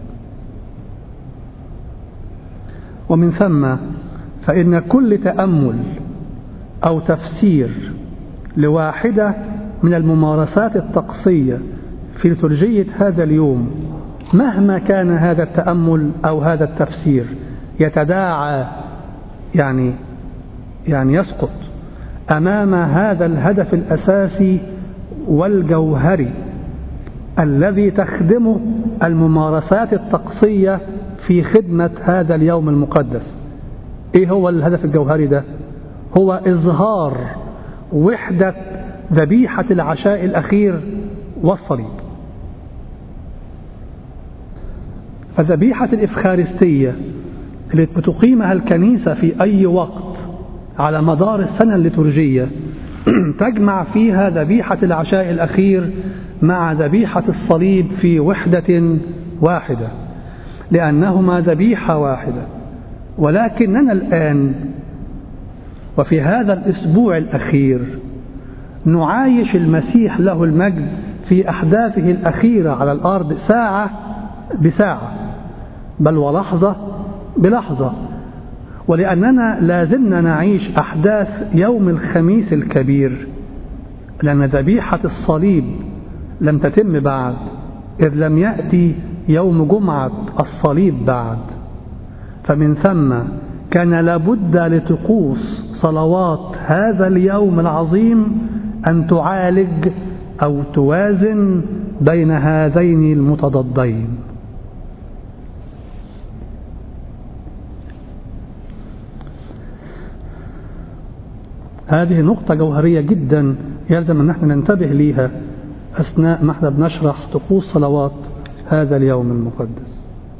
ومن ثم فإن كل تأمل أو تفسير لواحدة من الممارسات الطقسية في لترجية هذا اليوم مهما كان هذا التأمل أو هذا التفسير يتداعى يعني يعني يسقط أمام هذا الهدف الأساسي والجوهري الذي تخدمه الممارسات الطقسية في خدمة هذا اليوم المقدس إيه هو الهدف الجوهري ده هو إظهار وحدة ذبيحة العشاء الأخير والصليب فذبيحة الإفخارستية اللي بتقيمها الكنيسة في أي وقت على مدار السنة الليتورجية تجمع فيها ذبيحة العشاء الأخير مع ذبيحة الصليب في وحدة واحدة لأنهما ذبيحة واحدة ولكننا الآن وفي هذا الأسبوع الأخير نعايش المسيح له المجد في أحداثه الأخيرة على الأرض ساعة بساعة بل ولحظة بلحظة ولأننا لازلنا نعيش أحداث يوم الخميس الكبير لأن ذبيحة الصليب لم تتم بعد إذ لم يأتي يوم جمعة الصليب بعد فمن ثم كان لابد لطقوس صلوات هذا اليوم العظيم أن تعالج أو توازن بين هذين المتضادين هذه نقطة جوهرية جدا يلزم أن نحن ننتبه ليها أثناء ما احنا بنشرح طقوس صلوات هذا اليوم المقدس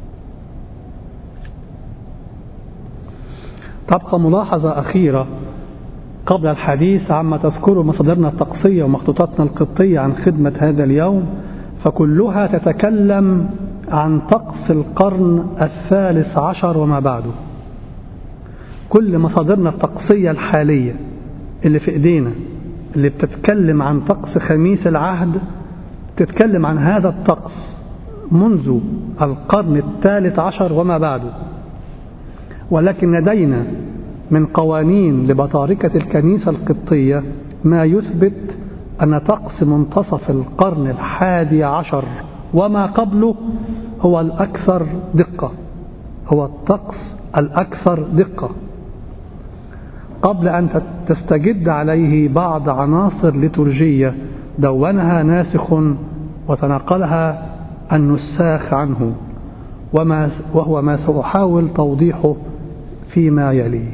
تبقى ملاحظة أخيرة قبل الحديث عما تذكره مصادرنا الطقسية ومخطوطاتنا القبطية عن خدمة هذا اليوم فكلها تتكلم عن طقس القرن الثالث عشر وما بعده كل مصادرنا الطقسية الحالية اللي في ايدينا اللي بتتكلم عن طقس خميس العهد تتكلم عن هذا الطقس منذ القرن الثالث عشر وما بعده ولكن لدينا من قوانين لبطاركة الكنيسة القبطية ما يثبت أن طقس منتصف القرن الحادي عشر وما قبله هو الأكثر دقة هو الطقس الأكثر دقة قبل أن تستجد عليه بعض عناصر لترجية دونها ناسخ وتناقلها النساخ عنه وما وهو ما سأحاول توضيحه فيما يلي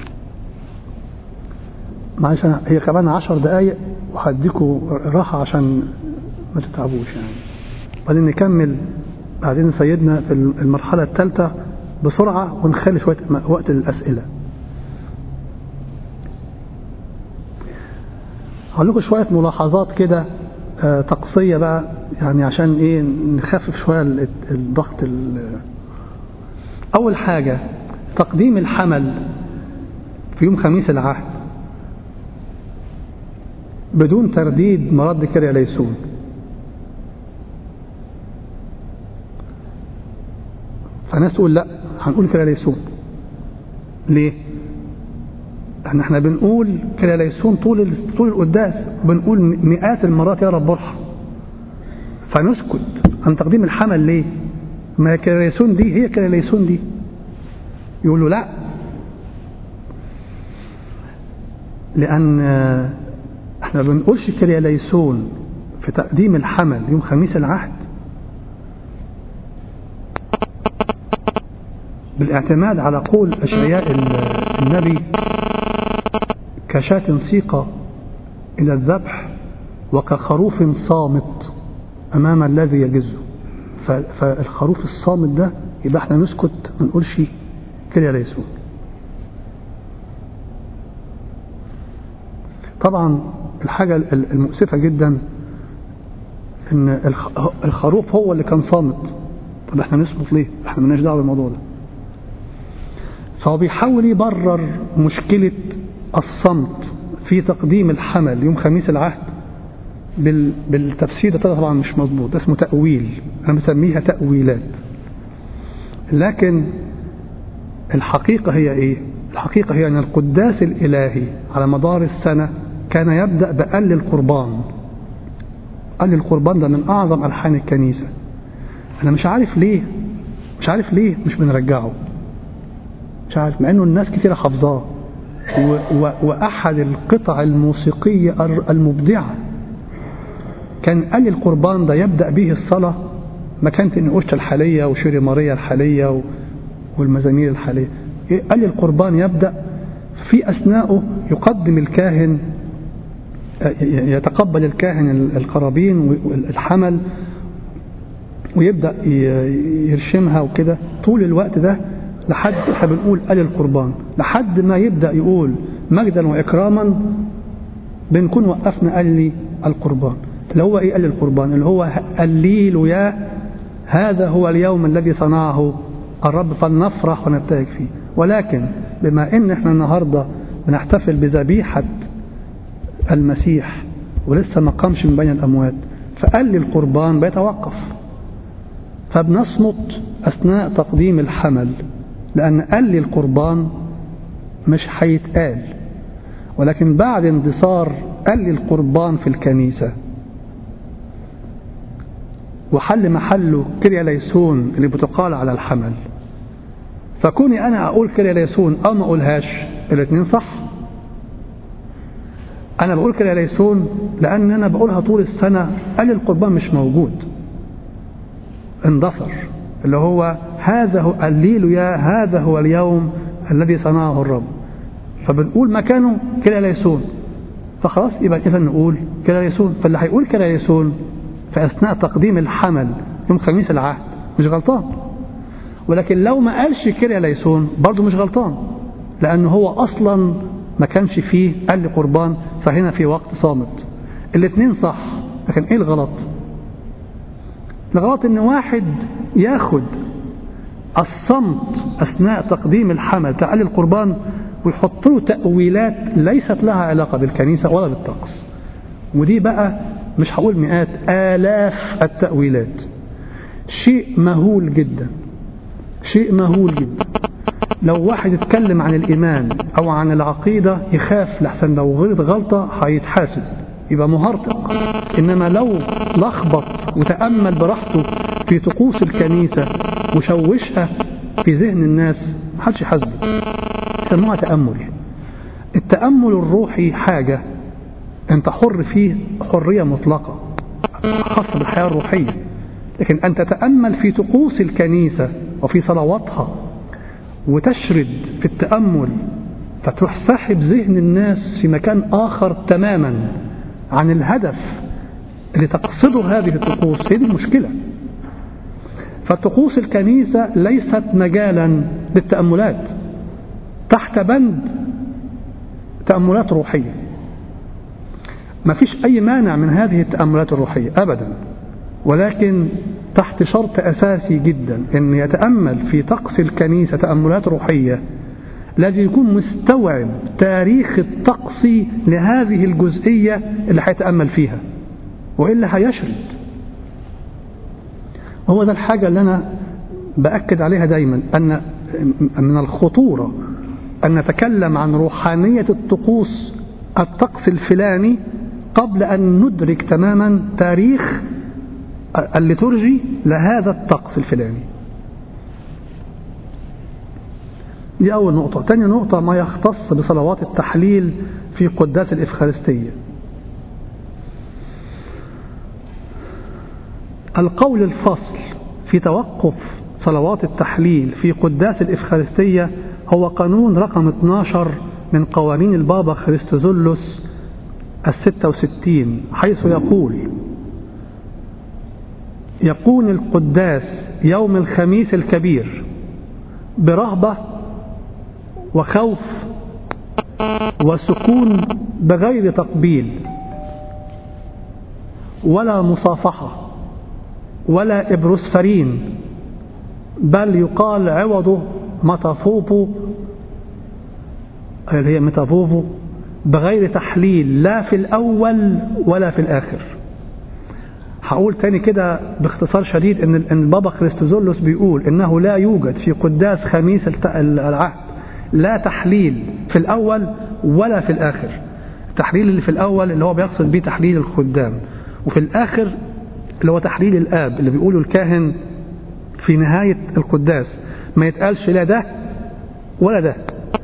معلش هي كمان عشر دقايق وهديكوا راحة عشان ما تتعبوش يعني بعدين نكمل بعدين سيدنا في المرحلة الثالثة بسرعة ونخلي شوية وقت للأسئلة هقول لكم شوية ملاحظات كده طقسية بقى يعني عشان ايه نخفف شوية الضغط أول حاجة تقديم الحمل في يوم خميس العهد بدون ترديد مرد كريا ليسون فناس تقول لا هنقول كريا ليسون ليه احنا احنا بنقول كريا ليسون طول طول القداس بنقول مئات المرات يا رب ارحم فنسكت عن تقديم الحمل ليه ما كريا ليسون دي هي كريا ليسون دي يقولوا لا لأن احنا ما بنقولش كريا ليسون في تقديم الحمل يوم خميس العهد بالاعتماد على قول أشعياء النبي كشاة سيقة إلى الذبح وكخروف صامت أمام الذي يجزه فالخروف الصامت ده يبقى احنا نسكت ما نقولش كريا ليسون طبعا الحاجة المؤسفة جدا ان الخروف هو اللي كان صامت طب احنا نصمت ليه احنا مالناش دعوه بالموضوع ده فهو بيحاول يبرر مشكلة الصمت في تقديم الحمل يوم خميس العهد بالتفسير ده طبعا مش مظبوط ده اسمه تأويل أنا بسميها تأويلات لكن الحقيقة هي إيه الحقيقة هي أن القداس الإلهي على مدار السنة كان يبدأ بأل القربان أل القربان ده من أعظم ألحان الكنيسة أنا مش عارف ليه مش عارف ليه مش بنرجعه مش عارف مع أنه الناس كثيرة حافظاه وأحد القطع الموسيقية المبدعة كان أل القربان ده يبدأ به الصلاة مكانة النقوشة الحالية وشيري ماريا الحالية والمزامير الحالية قال القربان يبدأ في أثناءه يقدم الكاهن يتقبل الكاهن القرابين والحمل ويبدأ يرشمها وكده طول الوقت ده لحد احنا بنقول قال القربان لحد ما يبدأ يقول مجدا وإكراما بنكون وقفنا قال لي القربان اللي هو ايه قال القربان اللي هو الليل يا هذا هو اليوم الذي صنعه الرب فلنفرح ونبتهج فيه ولكن بما ان احنا النهارده بنحتفل بذبيحه المسيح ولسه ما قامش من بين الاموات فقال لي القربان بيتوقف فبنصمت اثناء تقديم الحمل لان قال لي القربان مش هيتقال ولكن بعد اندثار قال لي القربان في الكنيسه وحل محله كريا ليسون اللي بتقال على الحمل فكوني أنا أقول كريا ليسون أو ما أقولهاش الاثنين صح أنا بقول كريا ليسون لأن أنا بقولها طول السنة قال القربان مش موجود اندثر اللي هو هذا هو الليل يا هذا هو اليوم الذي صنعه الرب فبنقول مكانه كريا ليسون فخلاص يبقى إذا نقول كريا ليسون فاللي هيقول كريا ليسون في أثناء تقديم الحمل يوم خميس العهد مش غلطان ولكن لو ما قالش كريا ليسون برضه مش غلطان لأنه هو أصلا ما كانش فيه قال لي قربان فهنا في وقت صامت الاثنين صح لكن ايه الغلط الغلط ان واحد ياخد الصمت اثناء تقديم الحمل تعالي القربان ويحط له تأويلات ليست لها علاقة بالكنيسة ولا بالطقس ودي بقى مش هقول مئات آلاف التأويلات شيء مهول جدا شيء مهول جدا لو واحد يتكلم عن الإيمان أو عن العقيدة يخاف لحسن لو غلط غلطة هيتحاسب يبقى مهرطق إنما لو لخبط وتأمل براحته في طقوس الكنيسة وشوشها في ذهن الناس محدش يحاسبه يسموها تأمل التأمل الروحي حاجة أنت حر فيه حرية مطلقة خاصة بالحياة الروحية لكن أن تتأمل في طقوس الكنيسة وفي صلواتها وتشرد في التأمل فتروح ساحب ذهن الناس في مكان آخر تماما عن الهدف اللي تقصده هذه الطقوس هي دي المشكلة فطقوس الكنيسة ليست مجالا للتأملات تحت بند تأملات روحية ما فيش أي مانع من هذه التأملات الروحية أبدا ولكن تحت شرط أساسي جدا أن يتأمل في طقس الكنيسة تأملات روحية الذي يكون مستوعب تاريخ الطقس لهذه الجزئية اللي هيتأمل فيها وإلا هيشرد هو ده الحاجة اللي أنا بأكد عليها دايما أن من الخطورة أن نتكلم عن روحانية الطقوس الطقس الفلاني قبل أن ندرك تماما تاريخ الليتورجي لهذا الطقس الفلاني دي أول نقطة تاني نقطة ما يختص بصلوات التحليل في قداس الإفخارستية القول الفصل في توقف صلوات التحليل في قداس الإفخارستية هو قانون رقم 12 من قوانين البابا خريستوزولوس الستة وستين حيث يقول يكون القداس يوم الخميس الكبير برهبة وخوف وسكون بغير تقبيل ولا مصافحة ولا إبروسفرين بل يقال عوضه متافوبو اللي هي متافوفو بغير تحليل لا في الأول ولا في الآخر هقول تاني كده باختصار شديد ان ان البابا خريستوزولوس بيقول انه لا يوجد في قداس خميس العهد لا تحليل في الاول ولا في الاخر التحليل اللي في الاول اللي هو بيقصد بيه تحليل الخدام وفي الاخر اللي هو تحليل الاب اللي بيقوله الكاهن في نهايه القداس ما يتقالش لا ده ولا ده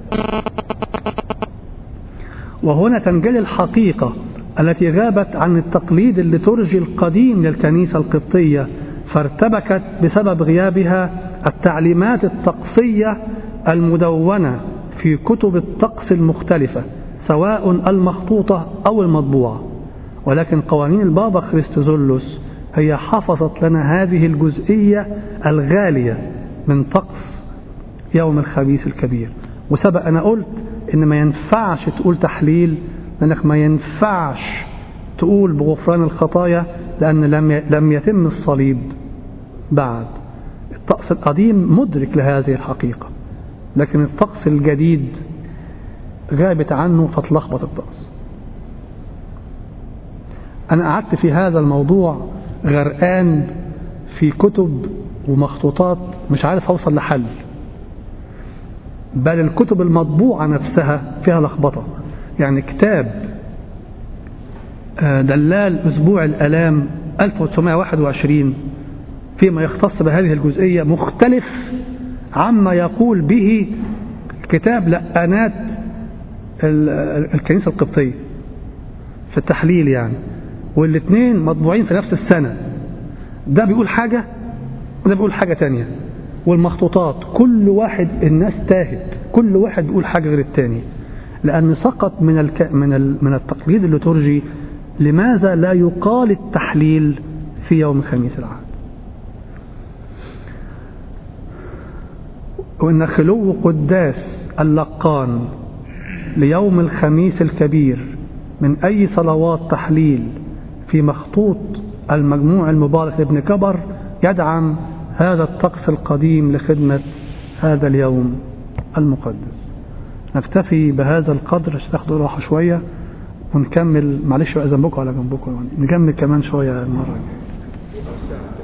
وهنا تنجلي الحقيقه التي غابت عن التقليد الليتورجي القديم للكنيسة القبطية فارتبكت بسبب غيابها التعليمات الطقسية المدونة في كتب الطقس المختلفة سواء المخطوطة أو المطبوعة ولكن قوانين البابا خريستوزولوس هي حفظت لنا هذه الجزئية الغالية من طقس يوم الخميس الكبير وسبق أنا قلت إن ما ينفعش تقول تحليل لأنك ما ينفعش تقول بغفران الخطايا لأن لم لم يتم الصليب بعد الطقس القديم مدرك لهذه الحقيقة لكن الطقس الجديد غابت عنه فتلخبط الطقس أنا قعدت في هذا الموضوع غرقان في كتب ومخطوطات مش عارف أوصل لحل بل الكتب المطبوعة نفسها فيها لخبطة يعني كتاب دلال أسبوع الألام 1921 فيما يختص بهذه الجزئية مختلف عما يقول به كتاب لقانات الكنيسة القبطية في التحليل يعني والاثنين مطبوعين في نفس السنة ده بيقول حاجة وده بيقول حاجة تانية والمخطوطات كل واحد الناس تاهت كل واحد بيقول حاجة غير التاني لأن سقط من الك... من ال... من التقليد الليتورجي لماذا لا يقال التحليل في يوم خميس العهد وإن خلو قداس اللقان ليوم الخميس الكبير من أي صلوات تحليل في مخطوط المجموع المبارك لابن كبر يدعم هذا الطقس القديم لخدمة هذا اليوم المقدس نكتفي بهذا القدر عشان تاخدوا راحة شوية ونكمل معلش بقى ذنبكم على جنبكم يعني نكمل كمان شوية المرة الجاية